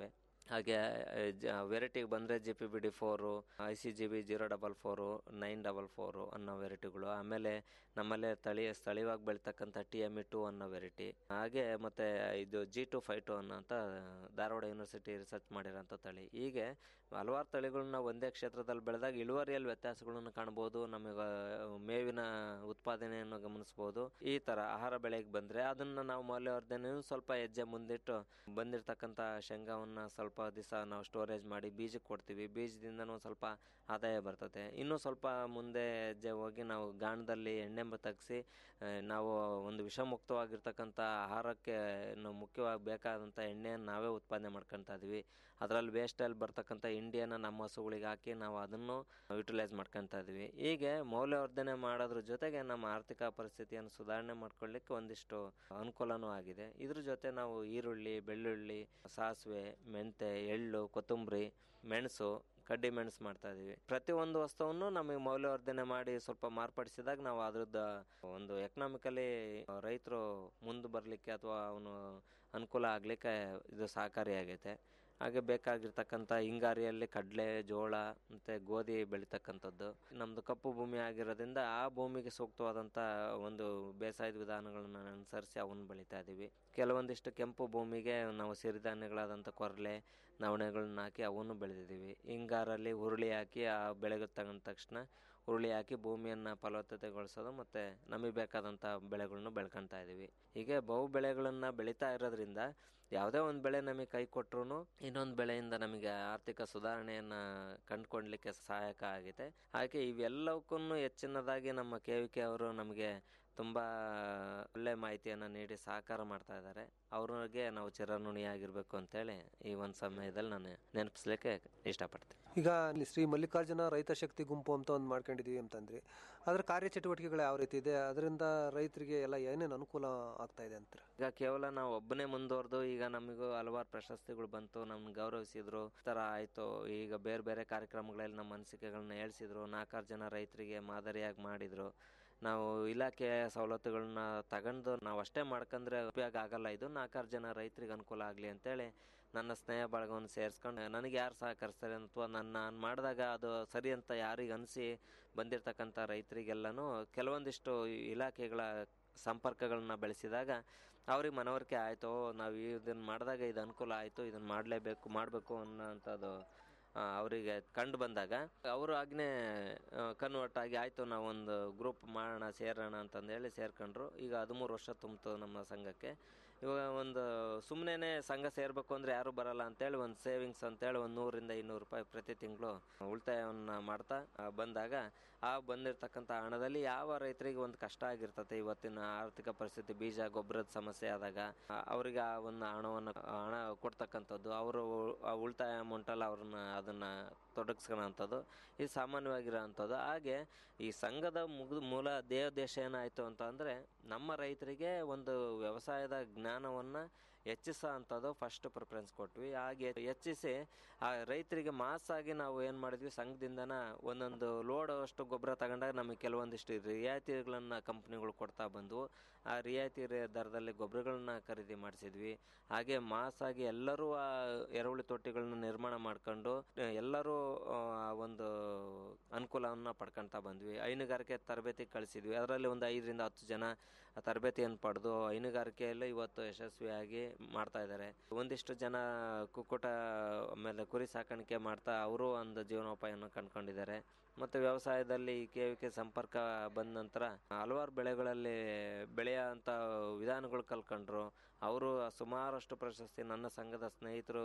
ಹಾಗೆ ವೆರೈಟಿಗೆ ಬಂದರೆ G P B D four I C G B zero double four nine double four ಅನ್ನೋ ವೆರೈಟಿಗಳು ಆಮೇಲೆ ನಮ್ಮಲ್ಲೇ ತಳಿ ಸ್ಥಳೀಯವಾಗಿ ಬೆಳೀತಕ್ಕಂಥ ಟಿ ಎಮ್ ಇ ಟು ಅನ್ನೋ ವೆರೈಟಿ ಹಾಗೆ ಮತ್ತು ಇದು ಜಿ ಟು ಫೈ ಟು ಅನ್ನೋಂಥ ಧಾರವಾಡ ಯೂನಿವರ್ಸಿಟಿ ರಿಸರ್ಚ್ ಮಾಡಿರೋಂಥ ತಳಿ ಹೀಗೆ ಹಲವಾರು ತಳಿಗಳನ್ನ ಒಂದೇ ಕ್ಷೇತ್ರದಲ್ಲಿ ಬೆಳೆದಾಗ ಇಳುವರಿಯಲ್ಲಿ ವ್ಯತ್ಯಾಸಗಳನ್ನು ಕಾಣ್ಬೋದು ನಮಗೆ ಮೇವಿನ ಉತ್ಪಾದನೆಯನ್ನು ಗಮನಿಸ್ಬೋದು ಈ ಥರ ಆಹಾರ ಬೆಳೆಗೆ ಬಂದರೆ ಅದನ್ನು ನಾವು ಮೌಲ್ಯವರ್ಧನೆ ಸ್ವಲ್ಪ ಹೆಜ್ಜೆ ಮುಂದಿಟ್ಟು ಬಂದಿರತಕ್ಕಂಥ ಶೇಂಗಾವನ್ನು ಸ್ವಲ್ಪ ದಿವಸ ನಾವು ಸ್ಟೋರೇಜ್ ಮಾಡಿ ಬೀಜಕ್ಕೆ ಕೊಡ್ತೀವಿ ಬೀಜದಿಂದನೂ ಸ್ವಲ್ಪ ಆದಾಯ ಬರ್ತದೆ ಇನ್ನೂ ಸ್ವಲ್ಪ ಮುಂದೆ ಹೆಜ್ಜೆ ಹೋಗಿ ನಾವು ಗಾಣದಲ್ಲಿ ಎಣ್ಣೆ ತೆಗೆಸಿ ನಾವು ಒಂದು ವಿಷಮುಕ್ತವಾಗಿರ್ತಕ್ಕಂಥ ಆಹಾರಕ್ಕೆ ಇನ್ನು ಮುಖ್ಯವಾಗಿ ಬೇಕಾದಂಥ ಎಣ್ಣೆಯನ್ನು ನಾವೇ ಉತ್ಪಾದನೆ ಮಾಡ್ಕೊತಾ ಇದೀವಿ ಅದರಲ್ಲಿ ವೇಸ್ಟಲ್ಲಿ ಬರ್ತಕ್ಕಂಥ ಇಂಡಿಯನ್ನ ನಮ್ಮ ಹಸುಗಳಿಗೆ ಹಾಕಿ ನಾವು ಅದನ್ನು ಯುಟಿಲೈಸ್ ಮಾಡ್ಕೊತಾ ಇದೀವಿ ಹೀಗೆ ಮೌಲ್ಯವರ್ಧನೆ ಮಾಡೋದ್ರ ಜೊತೆಗೆ ನಮ್ಮ ಆರ್ಥಿಕ ಪರಿಸ್ಥಿತಿಯನ್ನು ಸುಧಾರಣೆ ಮಾಡ್ಕೊಳ್ಳಿಕ್ಕೆ ಒಂದಿಷ್ಟು ಅನುಕೂಲನೂ ಆಗಿದೆ ಇದ್ರ ಜೊತೆ ನಾವು ಈರುಳ್ಳಿ ಬೆಳ್ಳುಳ್ಳಿ ಸಾಸಿವೆ ಮೆಂತೆ ಎಳ್ಳು ಕೊತ್ತಂಬರಿ ಮೆಣಸು ಕಡ್ಡಿ ಮೆಣಸು ಮಾಡ್ತಾ ಇದೀವಿ ಪ್ರತಿಯೊಂದು ವಸ್ತುವನ್ನು ನಮಗೆ ಮೌಲ್ಯವರ್ಧನೆ ಮಾಡಿ ಸ್ವಲ್ಪ ಮಾರ್ಪಡಿಸಿದಾಗ ನಾವು ಅದ್ರದ್ದು ಒಂದು ಎಕನಾಮಿಕಲಿ ರೈತರು ಮುಂದೆ ಬರಲಿಕ್ಕೆ ಅಥವಾ ಅವನು ಅನುಕೂಲ ಆಗಲಿಕ್ಕೆ ಇದು ಸಹಕಾರಿಯಾಗೈತೆ ಹಾಗೆ ಬೇಕಾಗಿರ್ತಕ್ಕಂಥ ಹಿಂಗಾರಿಯಲ್ಲಿ ಕಡಲೆ ಜೋಳ ಮತ್ತು ಗೋಧಿ ಬೆಳೀತಕ್ಕಂಥದ್ದು ನಮ್ಮದು ಕಪ್ಪು ಭೂಮಿ ಆಗಿರೋದ್ರಿಂದ ಆ ಭೂಮಿಗೆ ಸೂಕ್ತವಾದಂಥ ಒಂದು ಬೇಸಾಯದ ವಿಧಾನಗಳನ್ನು ಅನುಸರಿಸಿ ಅವನ್ನ ಬೆಳೀತಾ ಇದ್ದೀವಿ ಕೆಲವೊಂದಿಷ್ಟು ಕೆಂಪು ಭೂಮಿಗೆ ನಾವು ಸಿರಿಧಾನ್ಯಗಳಾದಂಥ ಕೊರಲೆ ನವಣೆಗಳನ್ನ ಹಾಕಿ ಅವನ್ನು ಬೆಳೆದಿದ್ದೀವಿ ಹಿಂಗಾರಲ್ಲಿ ಹುರುಳಿ ಹಾಕಿ ಆ ಬೆಳೆಗೆ ತಗೊಂಡ ತಕ್ಷಣ ಹುರುಳಿ ಹಾಕಿ ಭೂಮಿಯನ್ನು ಫಲವತ್ತತೆಗೊಳಿಸೋದು ಮತ್ತು ನಮಗೆ ಬೇಕಾದಂಥ ಬೆಳೆಗಳನ್ನು ಬೆಳ್ಕೊತಾ ಇದ್ದೀವಿ ಹೀಗೆ ಬಹು ಬೆಳೆಗಳನ್ನು ಬೆಳೀತಾ ಇರೋದ್ರಿಂದ ಯಾವುದೇ ಒಂದು ಬೆಳೆ ನಮಗೆ ಕೈ ಕೊಟ್ಟರು ಇನ್ನೊಂದು ಬೆಳೆಯಿಂದ ನಮಗೆ ಆರ್ಥಿಕ ಸುಧಾರಣೆಯನ್ನು ಕಂಡುಕೊಳ್ಳಲಿಕ್ಕೆ ಸಹಾಯಕ ಆಗಿದೆ ಹಾಗೆ ಇವೆಲ್ಲವಕ್ಕೂ ಹೆಚ್ಚಿನದಾಗಿ ನಮ್ಮ ಕೆ ವಿ ಕೆ ಅವರು ನಮಗೆ ತುಂಬ ಒಳ್ಳೆ ಮಾಹಿತಿಯನ್ನು ನೀಡಿ ಸಹಕಾರ ಮಾಡ್ತಾ ಇದ್ದಾರೆ ಅವ್ರಿಗೆ ನಾವು ಚಿರಋಣಿಯಾಗಿರ್ಬೇಕು ಅಂತೇಳಿ ಈ ಒಂದು ಸಮಯದಲ್ಲಿ ನಾನು ನೆನಪಿಸ್ಲಿಕ್ಕೆ ಇಷ್ಟಪಡ್ತೀನಿ ಈಗ ಅಲ್ಲಿ ಶ್ರೀ ಮಲ್ಲಿಕಾರ್ಜುನ ರೈತ ಶಕ್ತಿ ಗುಂಪು ಅಂತ ಒಂದು ಮಾಡ್ಕೊಂಡಿದೀವಿ ಅಂತಂದ್ರಿ ಅದರ ಕಾರ್ಯಚಟುವಟಿಕೆಗಳು ಯಾವ ರೀತಿ ಇದೆ ಅದರಿಂದ ರೈತರಿಗೆ ಎಲ್ಲ ಏನೇನು ಅನುಕೂಲ ಆಗ್ತಾ ಇದೆ ಅಂತಾರೆ ಈಗ ಕೇವಲ ನಾವು ಒಬ್ಬನೇ ಮುಂದುವರೆದು ಈಗ ನಮಗೂ ಹಲವಾರು ಪ್ರಶಸ್ತಿಗಳು ಬಂತು ನಮ್ಗೆ ಗೌರವಿಸಿದ್ರು ಈ ಥರ ಆಯಿತು ಈಗ ಬೇರೆ ಬೇರೆ ಕಾರ್ಯಕ್ರಮಗಳಲ್ಲಿ ನಮ್ಮ ಅನಿಸಿಕೆಗಳನ್ನ ಹೇಳ್ಸಿದ್ರು ನಾಲ್ಕಾರು ಜನ ರೈತರಿಗೆ ಮಾದರಿಯಾಗಿ ಮಾಡಿದ್ರು ನಾವು ಇಲಾಖೆಯ ಸವಲತ್ತುಗಳನ್ನ ತಗೊಂಡು ನಾವು ಅಷ್ಟೇ ಮಾಡ್ಕೊಂಡ್ರೆ ಉಪಯೋಗ ಆಗಲ್ಲ ಇದು ನಾಲ್ಕಾರು ಜನ ರೈತರಿಗೆ ಅನುಕೂಲ ಆಗಲಿ ಅಂತೇಳಿ ನನ್ನ ಸ್ನೇಹ ಬಳಗವನ್ನು ಸೇರಿಸ್ಕೊಂಡು ನನಗೆ ಯಾರು ಸಹಕರಿಸ್ತಾರೆ ಅಥವಾ ನನ್ನ ನಾನು ಮಾಡಿದಾಗ ಅದು ಸರಿ ಅಂತ ಯಾರಿಗೆ ಅನಿಸಿ ಬಂದಿರತಕ್ಕಂಥ ರೈತರಿಗೆಲ್ಲನೂ ಕೆಲವೊಂದಿಷ್ಟು ಇಲಾಖೆಗಳ ಸಂಪರ್ಕಗಳನ್ನ ಬೆಳೆಸಿದಾಗ ಅವ್ರಿಗೆ ಮನವರಿಕೆ ಆಯಿತು ನಾವು ಇದನ್ನು ಮಾಡಿದಾಗ ಇದು ಅನುಕೂಲ ಆಯಿತು ಇದನ್ನು ಮಾಡಲೇಬೇಕು ಮಾಡಬೇಕು ಅನ್ನೋಂಥದ್ದು ಅವರಿಗೆ ಕಂಡು ಬಂದಾಗ ಅವರು ಆಜ್ಞೆ ಕನ್ವರ್ಟ್ ಆಗಿ ಆಯಿತು ನಾವೊಂದು ಗ್ರೂಪ್ ಮಾಡೋಣ ಸೇರೋಣ ಅಂತಂದೇಳಿ ಸೇರ್ಕೊಂಡ್ರು ಈಗ ಹದಿಮೂರು ವರ್ಷ ತುಂಬಿತು ನಮ್ಮ ಸಂಘಕ್ಕೆ ಇವಾಗ ಒಂದು ಸುಮ್ಮನೆ ಸಂಘ ಸೇರಬೇಕು ಅಂದರೆ ಯಾರೂ ಬರಲ್ಲ ಅಂತೇಳಿ ಒಂದು ಸೇವಿಂಗ್ಸ್ ಅಂತೇಳಿ ಒಂದು ನೂರಿಂದ ಇನ್ನೂರು ರೂಪಾಯಿ ಪ್ರತಿ ತಿಂಗಳು ಉಳಿತಾಯವನ್ನು ಮಾಡ್ತಾ ಆ, ಬಂದಾಗ ಆ ಬಂದಿರತಕ್ಕಂಥ ಹಣದಲ್ಲಿ ಯಾವ ರೈತರಿಗೆ ಒಂದು ಕಷ್ಟ ಆಗಿರ್ತದೆ ಇವತ್ತಿನ ಆರ್ಥಿಕ ಪರಿಸ್ಥಿತಿ ಬೀಜ ಗೊಬ್ಬರದ ಸಮಸ್ಯೆ ಆದಾಗ ಆ, ಅವರಿಗೆ ಆ ಒಂದು ಹಣವನ್ನು ಹಣ ಕೊಡ್ತಕ್ಕಂಥದ್ದು ಅವರು ಆ ಉಳಿತಾಯ ಅಮೌಂಟಲ್ಲಿ ಅವ್ರನ್ನ ಅದನ್ನು ತೊಡಗಿಸ್ಕೊಳ್ಳೋಂಥದ್ದು ಇದು ಸಾಮಾನ್ಯವಾಗಿರೋ ಅಂಥದ್ದು ಹಾಗೆ ಈ ಸಂಘದ ಮುಗಿದ ಮೂಲ ದೇವದೇಶ ಏನಾಯಿತು ಅಂತ ಅಂದರೆ ನಮ್ಮ ರೈತರಿಗೆ ಒಂದು ವ್ಯವಸಾಯದ ಜ್ಞಾನವನ್ನು ಹೆಚ್ಚಿಸೋ ಅಂಥದ್ದು ಫಸ್ಟ್ ಪ್ರಿಫರೆನ್ಸ್ ಕೊಟ್ವಿ ಹಾಗೆ ಹೆಚ್ಚಿಸಿ ಆ ರೈತರಿಗೆ ಮಾಸಾಗಿ ನಾವು ಏನು ಮಾಡಿದ್ವಿ ಸಂಘದಿಂದನ ಒಂದೊಂದು ಲೋಡ್ ಅಷ್ಟು ಗೊಬ್ಬರ ತಗೊಂಡಾಗ ನಮಗೆ ಕೆಲವೊಂದಿಷ್ಟು ರಿಯಾಯಿತಿಗಳನ್ನು ಕಂಪ್ನಿಗಳು ಕೊಡ್ತಾ ಬಂದವು ಆ ರಿಯಾಯಿತಿ ರೆ- ದರದಲ್ಲಿ ಗೊಬ್ಬರಗಳನ್ನ ಖರೀದಿ ಮಾಡಿಸಿದ್ವಿ ಹಾಗೆ ಮಾಸಾಗಿ ಎಲ್ಲರೂ ಆ ಎರೆಹುಳಿ ತೊಟ್ಟಿಗಳನ್ನ ನಿರ್ಮಾಣ ಮಾಡ್ಕೊಂಡು ಆ, ಎಲ್ಲರೂ ಆ, ಒಂದು ಅನುಕೂಲವನ್ನು ಪಡ್ಕೊಳ್ತಾ ಬಂದ್ವಿ ಹೈನುಗಾರಿಕೆ ತರಬೇತಿ ಕಳಿಸಿದ್ವಿ ಅದರಲ್ಲಿ ಒಂದು ಐದರಿಂದ ಹತ್ತು ಜನ ತರಬೇತಿಯನ್ನು ಪಡೆದು ಹೈನುಗಾರಿಕೆಯಲ್ಲೂ ಇವತ್ತು ಯಶಸ್ವಿಯಾಗಿ ಮಾಡ್ತಾ ಇದ್ದಾರೆ ಒಂದಿಷ್ಟು ಜನ ಕುಕ್ಕುಟ ಆಮೇಲೆ ಕುರಿ ಸಾಕಾಣಿಕೆ ಮಾಡ್ತಾ ಅವರು ಒಂದು ಜೀವನೋಪಾಯವನ್ನು ಕಂಡುಕೊಂಡಿದ್ದಾರೆ ಮತ್ತು ವ್ಯವಸಾಯದಲ್ಲಿ ಕೆ ವಿ ಕೆ ಸಂಪರ್ಕ ಬಂದ ನಂತರ ಹಲವಾರು ಬೆಳೆಗಳಲ್ಲಿ ಬೆಳೆಯೋ ಅಂಥ ವಿಧಾನಗಳು ಕಲ್ಕೊಂಡ್ರು ಅವರು ಸುಮಾರಷ್ಟು ಪ್ರಶಸ್ತಿ ನನ್ನ ಸಂಘದ ಸ್ನೇಹಿತರು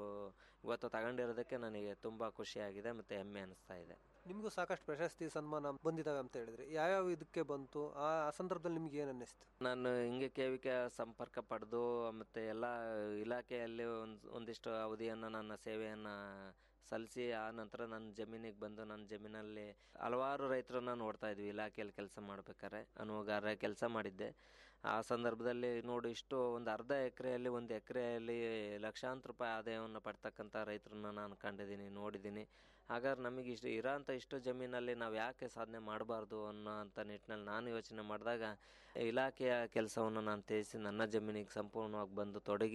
ಇವತ್ತು ತಗೊಂಡಿರೋದಕ್ಕೆ ನನಗೆ ತುಂಬ ಖುಷಿಯಾಗಿದೆ ಮತ್ತು ಹೆಮ್ಮೆ ಅನಿಸ್ತಾ ಇದೆ ನಿಮಗೂ ಸಾಕಷ್ಟು ಪ್ರಶಸ್ತಿ ಸನ್ಮಾನ ಬಂದಿದ್ದಾವೆ ಅಂತ ಹೇಳಿದ್ರಿ ಯಾವ್ಯಾವ ಇದಕ್ಕೆ ಬಂತು ಆ ಆ ಸಂದರ್ಭದಲ್ಲಿ ನಿಮ್ಗೆ ಏನು ಅನ್ನಿಸ್ತು ನಾನು ಹಿಂಗೆ ಕೆ ವಿ ಕೆ ಸಂಪರ್ಕ ಪಡೆದು ಮತ್ತು ಎಲ್ಲ ಇಲಾಖೆಯಲ್ಲಿ ಒಂದು ಒಂದಿಷ್ಟು ಅವಧಿಯನ್ನು ನನ್ನ ಸೇವೆಯನ್ನು ಸಲ್ಲಿಸಿ ಆ ನಂತರ ನನ್ನ ಜಮೀನಿಗೆ ಬಂದು ನನ್ನ ಜಮೀನಲ್ಲಿ ಹಲವಾರು ರೈತರನ್ನ ನೋಡ್ತಾ ಇದ್ವಿ ಇಲಾಖೆಯಲ್ಲಿ ಕೆಲಸ ಮಾಡ್ಬೇಕಾದ್ರೆ ಅನುಗಾರ ಕೆಲಸ ಮಾಡಿದ್ದೆ ಆ ಸಂದರ್ಭದಲ್ಲಿ ನೋಡಿ ಇಷ್ಟು ಒಂದು ಅರ್ಧ ಎಕರೆಯಲ್ಲಿ ಒಂದು ಎಕರೆಯಲ್ಲಿ ಲಕ್ಷಾಂತರ ರೂಪಾಯಿ ಆದಾಯವನ್ನು ಪಡ್ತಕ್ಕಂಥ ರೈತರನ್ನ ನಾನು ಕಂಡಿದ್ದೀನಿ ನೋಡಿದ್ದೀನಿ ಹಾಗಾದ್ರೆ ನಮಗೆ ಇಷ್ಟು ಇರೋಂಥ ಇಷ್ಟು ಜಮೀನಲ್ಲಿ ನಾವು ಯಾಕೆ ಸಾಧನೆ ಮಾಡಬಾರ್ದು ಅನ್ನೋ ಅಂಥ ನಿಟ್ಟಿನಲ್ಲಿ ನಾನು ಯೋಚನೆ ಮಾಡಿದಾಗ ಇಲಾಖೆಯ ಕೆಲಸವನ್ನು ನಾನು ತ್ಯಜಿಸಿ ನನ್ನ ಜಮೀನಿಗೆ ಸಂಪೂರ್ಣವಾಗಿ ಬಂದು ತೊಡಗಿ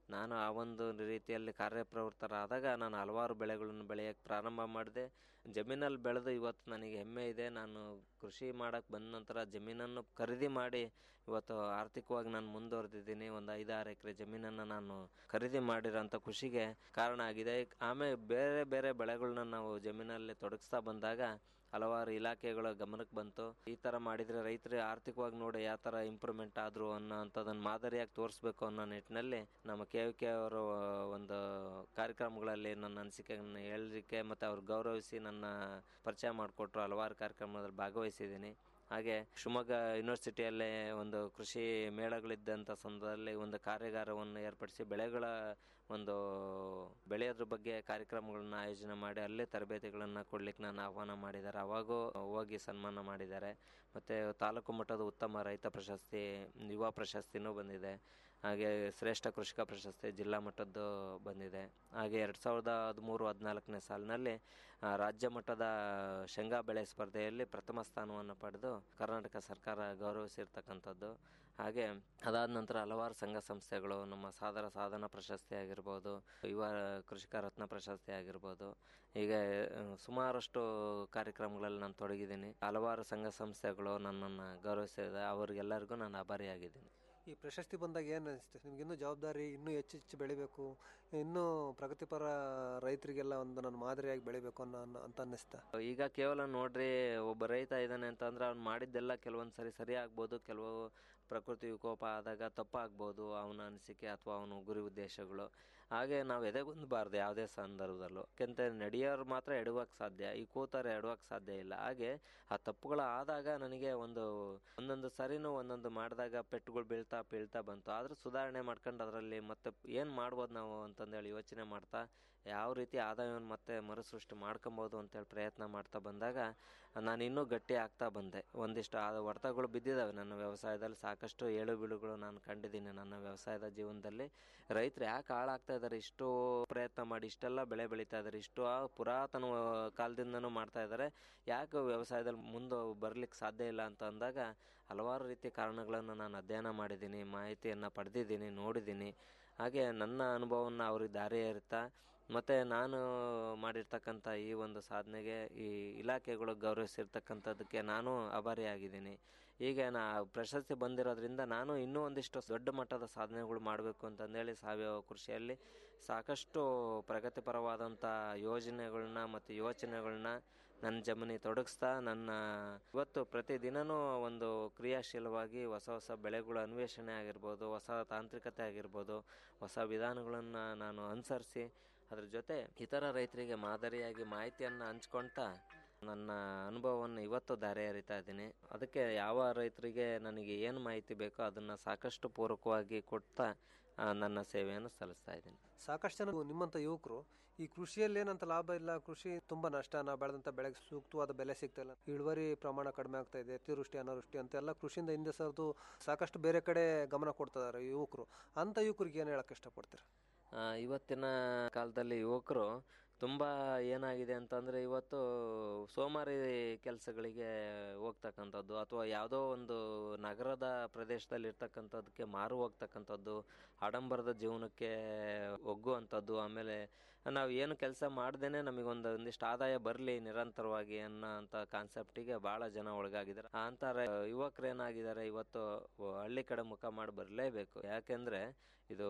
ನಾನು ಆ ಒಂದು ರೀತಿಯಲ್ಲಿ ಕಾರ್ಯಪ್ರವೃತ್ತರಾದಾಗ ನಾನು ಹಲವಾರು ಬೆಳೆಗಳನ್ನು ಬೆಳೆಯೋಕ್ಕೆ ಪ್ರಾರಂಭ ಮಾಡಿದೆ ಜಮೀನಲ್ಲಿ ಬೆಳೆದು ಇವತ್ತು ನನಗೆ ಹೆಮ್ಮೆ ಇದೆ ನಾನು ಕೃಷಿ ಮಾಡೋಕ್ಕೆ ಬಂದ ನಂತರ ಜಮೀನನ್ನು ಖರೀದಿ ಮಾಡಿ ಇವತ್ತು ಆರ್ಥಿಕವಾಗಿ ನಾನು ಮುಂದುವರೆದಿದ್ದೀನಿ ಒಂದು ಐದಾರು ಎಕರೆ ಜಮೀನನ್ನು ನಾನು ಖರೀದಿ ಮಾಡಿರೋಂಥ ಖುಷಿಗೆ ಕಾರಣ ಆಗಿದೆ ಆಮೇಲೆ ಬೇರೆ ಬೇರೆ ಬೆಳೆಗಳನ್ನ ನಾವು ಜಮೀನಲ್ಲಿ ತೊಡಗಿಸ್ತಾ ಬಂದಾಗ ಹಲವಾರು ಇಲಾಖೆಗಳ ಗಮನಕ್ಕೆ ಬಂತು ಈ ಥರ ಮಾಡಿದರೆ ರೈತರು ಆರ್ಥಿಕವಾಗಿ ನೋಡಿ ಯಾವ ಥರ ಇಂಪ್ರೂವ್ಮೆಂಟ್ ಆದರು ಅನ್ನೋ ಅಂಥದ್ದನ್ನು ಮಾದರಿಯಾಗಿ ತೋರಿಸ್ಬೇಕು ಅನ್ನೋ ನಿಟ್ಟಿನಲ್ಲಿ ನಮ್ಮ ಕೆ ವಿ ಕೆ ಅವರ ಒಂದು ಕಾರ್ಯಕ್ರಮಗಳಲ್ಲಿ ನನ್ನ ಅನಿಸಿಕೆಯನ್ನು ಹೇಳಲಿಕ್ಕೆ ಮತ್ತು ಅವ್ರು ಗೌರವಿಸಿ ನನ್ನ ಪರಿಚಯ ಮಾಡಿಕೊಟ್ರು ಹಲವಾರು ಕಾರ್ಯಕ್ರಮದಲ್ಲಿ ಭಾಗವಹಿಸಿದ್ದೀನಿ ಹಾಗೆ ಶಿವಮೊಗ್ಗ ಯೂನಿವರ್ಸಿಟಿಯಲ್ಲೇ ಒಂದು ಕೃಷಿ ಮೇಳಗಳಿದ್ದಂಥ ಸಂದರ್ಭದಲ್ಲಿ ಒಂದು ಕಾರ್ಯಾಗಾರವನ್ನು ಏರ್ಪಡಿಸಿ ಬೆಳೆಗಳ ಒಂದು ಬೆಳೆಯೋದ್ರ ಬಗ್ಗೆ ಕಾರ್ಯಕ್ರಮಗಳನ್ನ ಆಯೋಜನೆ ಮಾಡಿ ಅಲ್ಲೇ ತರಬೇತಿಗಳನ್ನು ಕೊಡ್ಲಿಕ್ಕೆ ನಾನು ಆಹ್ವಾನ ಮಾಡಿದ್ದಾರೆ ಅವಾಗೂ ಹೋಗಿ ಸನ್ಮಾನ ಮಾಡಿದ್ದಾರೆ ಮತ್ತು ತಾಲೂಕು ಮಟ್ಟದ ಉತ್ತಮ ರೈತ ಪ್ರಶಸ್ತಿ ಯುವ ಪ್ರಶಸ್ತಿನೂ ಬಂದಿದೆ ಹಾಗೆ ಶ್ರೇಷ್ಠ ಕೃಷಿಕ ಪ್ರಶಸ್ತಿ ಜಿಲ್ಲಾ ಮಟ್ಟದ್ದು ಬಂದಿದೆ ಹಾಗೆ ಎರಡು ಸಾವಿರದ ಹದಿಮೂರು ಹದಿನಾಲ್ಕನೇ ಸಾಲಿನಲ್ಲಿ ಆ, ರಾಜ್ಯ ಮಟ್ಟದ ಶೇಂಗಾ ಬೆಳೆ ಸ್ಪರ್ಧೆಯಲ್ಲಿ ಪ್ರಥಮ ಸ್ಥಾನವನ್ನು ಪಡೆದು ಕರ್ನಾಟಕ ಸರ್ಕಾರ ಗೌರವಿಸಿರ್ತಕ್ಕಂಥದ್ದು ಹಾಗೆ ಅದಾದ ನಂತರ ಹಲವಾರು ಸಂಘ ಸಂಸ್ಥೆಗಳು ನಮ್ಮ ಸಾದರ ಸಾಧನ ಪ್ರಶಸ್ತಿ ಆಗಿರ್ಬೋದು ಯುವ ಕೃಷಿಕ ರತ್ನ ಪ್ರಶಸ್ತಿ ಆಗಿರ್ಬೋದು ಹೀಗೆ ಆ, ಸುಮಾರಷ್ಟು ಕಾರ್ಯಕ್ರಮಗಳಲ್ಲಿ ನಾನು ತೊಡಗಿದ್ದೀನಿ ಹಲವಾರು ಸಂಘ ಸಂಸ್ಥೆಗಳು ನನ್ನನ್ನು ಗೌರವಿಸಿದೆ ಅವರಿಗೆಲ್ಲರಿಗೂ ನಾನು ಆಭಾರಿಯಾಗಿದ್ದೀನಿ ಈ ಪ್ರಶಸ್ತಿ ಬಂದಾಗ ಏನು ಅನಿಸ್ತು ನಿಮ್ಗೆ ಇನ್ನೂ ಜವಾಬ್ದಾರಿ ಇನ್ನೂ ಹೆಚ್ಚು ಹೆಚ್ಚು ಬೆಳಿಬೇಕು ಇನ್ನೂ ಪ್ರಗತಿಪರ ರೈತರಿಗೆಲ್ಲ ಒಂದು ನಾನು ಮಾದರಿಯಾಗಿ ಬೆಳಿಬೇಕು ಅನ್ನೋ ಅನ್ನೋ- ಅಂತ ಅನ್ನಿಸ್ತಾ ಈಗ ಕೇವಲ ನೋಡ್ರಿ ಒಬ್ಬ ರೈತ ಇದ್ದಾನೆ ಅಂತಂದ್ರೆ ಅವ್ನು ಮಾಡಿದ್ದೆಲ್ಲ ಕೆಲವೊಂದು ಸರಿ ಸರಿ ಆಗ್ಬೋದು ಕೆಲವು ಪ್ರಕೃತಿ ವಿಕೋಪ ಆದಾಗ ತಪ್ಪಾಗ್ಬೋದು ಅವನ ಅನಿಸಿಕೆ ಅಥವಾ ಅವನ ಗುರಿ ಉದ್ದೇಶಗಳು ಹಾಗೆ ನಾವು ಎದೆಗುಂದಬಾರ್ದು ಯಾವುದೇ ಸಂದರ್ಭದಲ್ಲೂ ಯಾಕೆಂತ ನಡೆಯೋರು ಮಾತ್ರ ಎಡುವಕ್ಕೆ ಸಾಧ್ಯ ಈ ಕೂತಾರೆ ಎಡುವಕ್ಕೆ ಸಾಧ್ಯ ಇಲ್ಲ ಹಾಗೆ ಆ ತಪ್ಪುಗಳು ಆದಾಗ ನನಗೆ ಒಂದು ಒಂದೊಂದು ಸರಿನೂ ಒಂದೊಂದು ಮಾಡಿದಾಗ ಪೆಟ್ಟುಗಳು ಬೀಳ್ತಾ ಬೀಳ್ತಾ ಬಂತು ಆದರೂ ಸುಧಾರಣೆ ಮಾಡ್ಕೊಂಡು ಅದರಲ್ಲಿ ಮತ್ತೆ ಏನು ಮಾಡ್ಬೋದು ನಾವು ಅಂತಂದೇಳಿ ಯೋಚನೆ ಮಾಡ್ತಾ ಯಾವ ರೀತಿ ಆದಾಯವನ್ನು ಮತ್ತೆ ಮರುಸೃಷ್ಟಿ ಮಾಡ್ಕೊಬೋದು ಅಂತೇಳಿ ಪ್ರಯತ್ನ ಮಾಡ್ತಾ ಬಂದಾಗ ನಾನು ಇನ್ನೂ ಗಟ್ಟಿ ಆಗ್ತಾ ಬಂದೆ ಒಂದಿಷ್ಟು ಆ ಹೊಡೆತಗಳು ಬಿದ್ದಿದ್ದಾವೆ ನನ್ನ ವ್ಯವಸಾಯದಲ್ಲಿ ಸಾಕಷ್ಟು ಏಳು ಬೀಳುಗಳು ನಾನು ಕಂಡಿದ್ದೀನಿ ನನ್ನ ವ್ಯವಸಾಯದ ಜೀವನದಲ್ಲಿ ರೈತರು ಯಾಕೆ ಹಾಳಾಗ್ತಾ ಇದ್ದಾರೆ ಇಷ್ಟು ಪ್ರಯತ್ನ ಮಾಡಿ ಇಷ್ಟೆಲ್ಲ ಬೆಳೆ ಬೆಳೀತಾ ಇದ್ದಾರೆ ಇಷ್ಟು ಆ ಪುರಾತನ ಕಾಲದಿಂದನೂ ಮಾಡ್ತಾ ಇದ್ದಾರೆ ಯಾಕೆ ವ್ಯವಸಾಯದಲ್ಲಿ ಮುಂದೆ ಬರ್ಲಿಕ್ಕೆ ಸಾಧ್ಯ ಇಲ್ಲ ಅಂತ ಅಂದಾಗ ಹಲವಾರು ರೀತಿಯ ಕಾರಣಗಳನ್ನು ನಾನು ಅಧ್ಯಯನ ಮಾಡಿದ್ದೀನಿ ಮಾಹಿತಿಯನ್ನು ಪಡೆದಿದ್ದೀನಿ ನೋಡಿದ್ದೀನಿ ಹಾಗೆ ನನ್ನ ಅನುಭವವನ್ನು ಅವ್ರಿಗೆ ದಾರಿ ಇರುತ್ತಾ ಮತ್ತು ನಾನು ಮಾಡಿರ್ತಕ್ಕಂಥ ಈ ಒಂದು ಸಾಧನೆಗೆ ಈ ಇಲಾಖೆಗಳು ಗೌರವಿಸಿರ್ತಕ್ಕಂಥದ್ದಕ್ಕೆ ನಾನು ಆಭಾರಿಯಾಗಿದ್ದೀನಿ ಈಗ ನಾ ಪ್ರಶಸ್ತಿ ಬಂದಿರೋದ್ರಿಂದ ನಾನು ಇನ್ನೂ ಒಂದಿಷ್ಟು ದೊಡ್ಡ ಮಟ್ಟದ ಸಾಧನೆಗಳು ಮಾಡಬೇಕು ಅಂತಂದೇಳಿ ಸಾವಯವ ಕೃಷಿಯಲ್ಲಿ ಸಾಕಷ್ಟು ಪ್ರಗತಿಪರವಾದಂಥ ಯೋಜನೆಗಳನ್ನ ಮತ್ತು ಯೋಚನೆಗಳನ್ನ ನನ್ನ ಜಮೀನಿಗೆ ತೊಡಗಿಸ್ತಾ ನನ್ನ ಇವತ್ತು ಪ್ರತಿದಿನವೂ ಒಂದು ಕ್ರಿಯಾಶೀಲವಾಗಿ ಹೊಸ ಹೊಸ ಬೆಳೆಗಳ ಅನ್ವೇಷಣೆ ಆಗಿರ್ಬೋದು ಹೊಸ ತಾಂತ್ರಿಕತೆ ಆಗಿರ್ಬೋದು ಹೊಸ ವಿಧಾನಗಳನ್ನು ನಾನು ಅನುಸರಿಸಿ ಅದ್ರ ಜೊತೆ ಇತರ ರೈತರಿಗೆ ಮಾದರಿಯಾಗಿ ಮಾಹಿತಿಯನ್ನು ಹಂಚ್ಕೊಳ್ತಾ ನನ್ನ ಅನುಭವವನ್ನು ಇವತ್ತು ದಾರಿ ಎರಿತಾ ಇದ್ದೀನಿ ಅದಕ್ಕೆ ಯಾವ ರೈತರಿಗೆ ನನಗೆ ಏನು ಮಾಹಿತಿ ಬೇಕೋ ಅದನ್ನು ಸಾಕಷ್ಟು ಪೂರಕವಾಗಿ ಕೊಡ್ತಾ ಆ, ನನ್ನ ಸೇವೆಯನ್ನು ಸಲ್ಲಿಸ್ತಾ ಇದ್ದೀನಿ ಸಾಕಷ್ಟು ಜನ ನಿಮ್ಮಂಥ ಯುವಕರು ಈ ಕೃಷಿಯಲ್ಲಿ ಏನಂತ ಲಾಭ ಇಲ್ಲ ಕೃಷಿ ತುಂಬಾ ನಷ್ಟ ನಾ ಬೆಳೆದಂಥ ಬೆಳೆಗೆ ಸೂಕ್ತವಾದ ಬೆಲೆ ಸಿಗ್ತಾ ಇಲ್ಲ ಇಳುವರಿ ಪ್ರಮಾಣ ಕಡಿಮೆ ಆಗ್ತಾ ಇದೆ ಅತಿವೃಷ್ಟಿ ಅನಾವೃಷ್ಟಿ ಅಂತೆಲ್ಲ ಕೃಷಿಯಿಂದ ಹಿಂದೆ ಸರಿದು ಸಾಕಷ್ಟು ಬೇರೆ ಕಡೆ ಗಮನ ಕೊಡ್ತಾ ಇದಾರೆ ಯುವಕರು ಅಂತ ಯುವಕರಿಗೆ ಏನು ಹೇಳಕ್ ಇಷ್ಟಪಡ್ತೀರಾ ಆ, ಇವತ್ತಿನ ಕಾಲದಲ್ಲಿ ಯುವಕರು ತುಂಬ ಏನಾಗಿದೆ ಅಂತಂದರೆ ಇವತ್ತು ಸೋಮಾರಿ ಕೆಲಸಗಳಿಗೆ ಹೋಗ್ತಕ್ಕಂಥದ್ದು ಅಥವಾ ಯಾವುದೋ ಒಂದು ನಗರದ ಪ್ರದೇಶದಲ್ಲಿ ಇರ್ತಕ್ಕಂಥದ್ದಕ್ಕೆ ಮಾರು ಹೋಗ್ತಕ್ಕಂಥದ್ದು ಆಡಂಬರದ ಜೀವನಕ್ಕೆ ಒಗ್ಗುವಂಥದ್ದು ಆಮೇಲೆ ನಾವು ಏನು ಕೆಲಸ ಮಾಡ್ದೇನೆ ನಮಗೊಂದು ಒಂದಿಷ್ಟು ಆದಾಯ ಬರಲಿ ನಿರಂತರವಾಗಿ ಅನ್ನೋ ಅಂಥ ಕಾನ್ಸೆಪ್ಟಿಗೆ ಭಾಳ ಜನ ಒಳಗಾಗಿದ್ದಾರೆ ಆ ಅಂತಾರೆ ಯುವಕರು ಏನಾಗಿದ್ದಾರೆ ಇವತ್ತು ಹಳ್ಳಿ ಕಡೆ ಮುಖ ಮಾಡಿ ಬರಲೇಬೇಕು ಯಾಕೆಂದರೆ ಇದು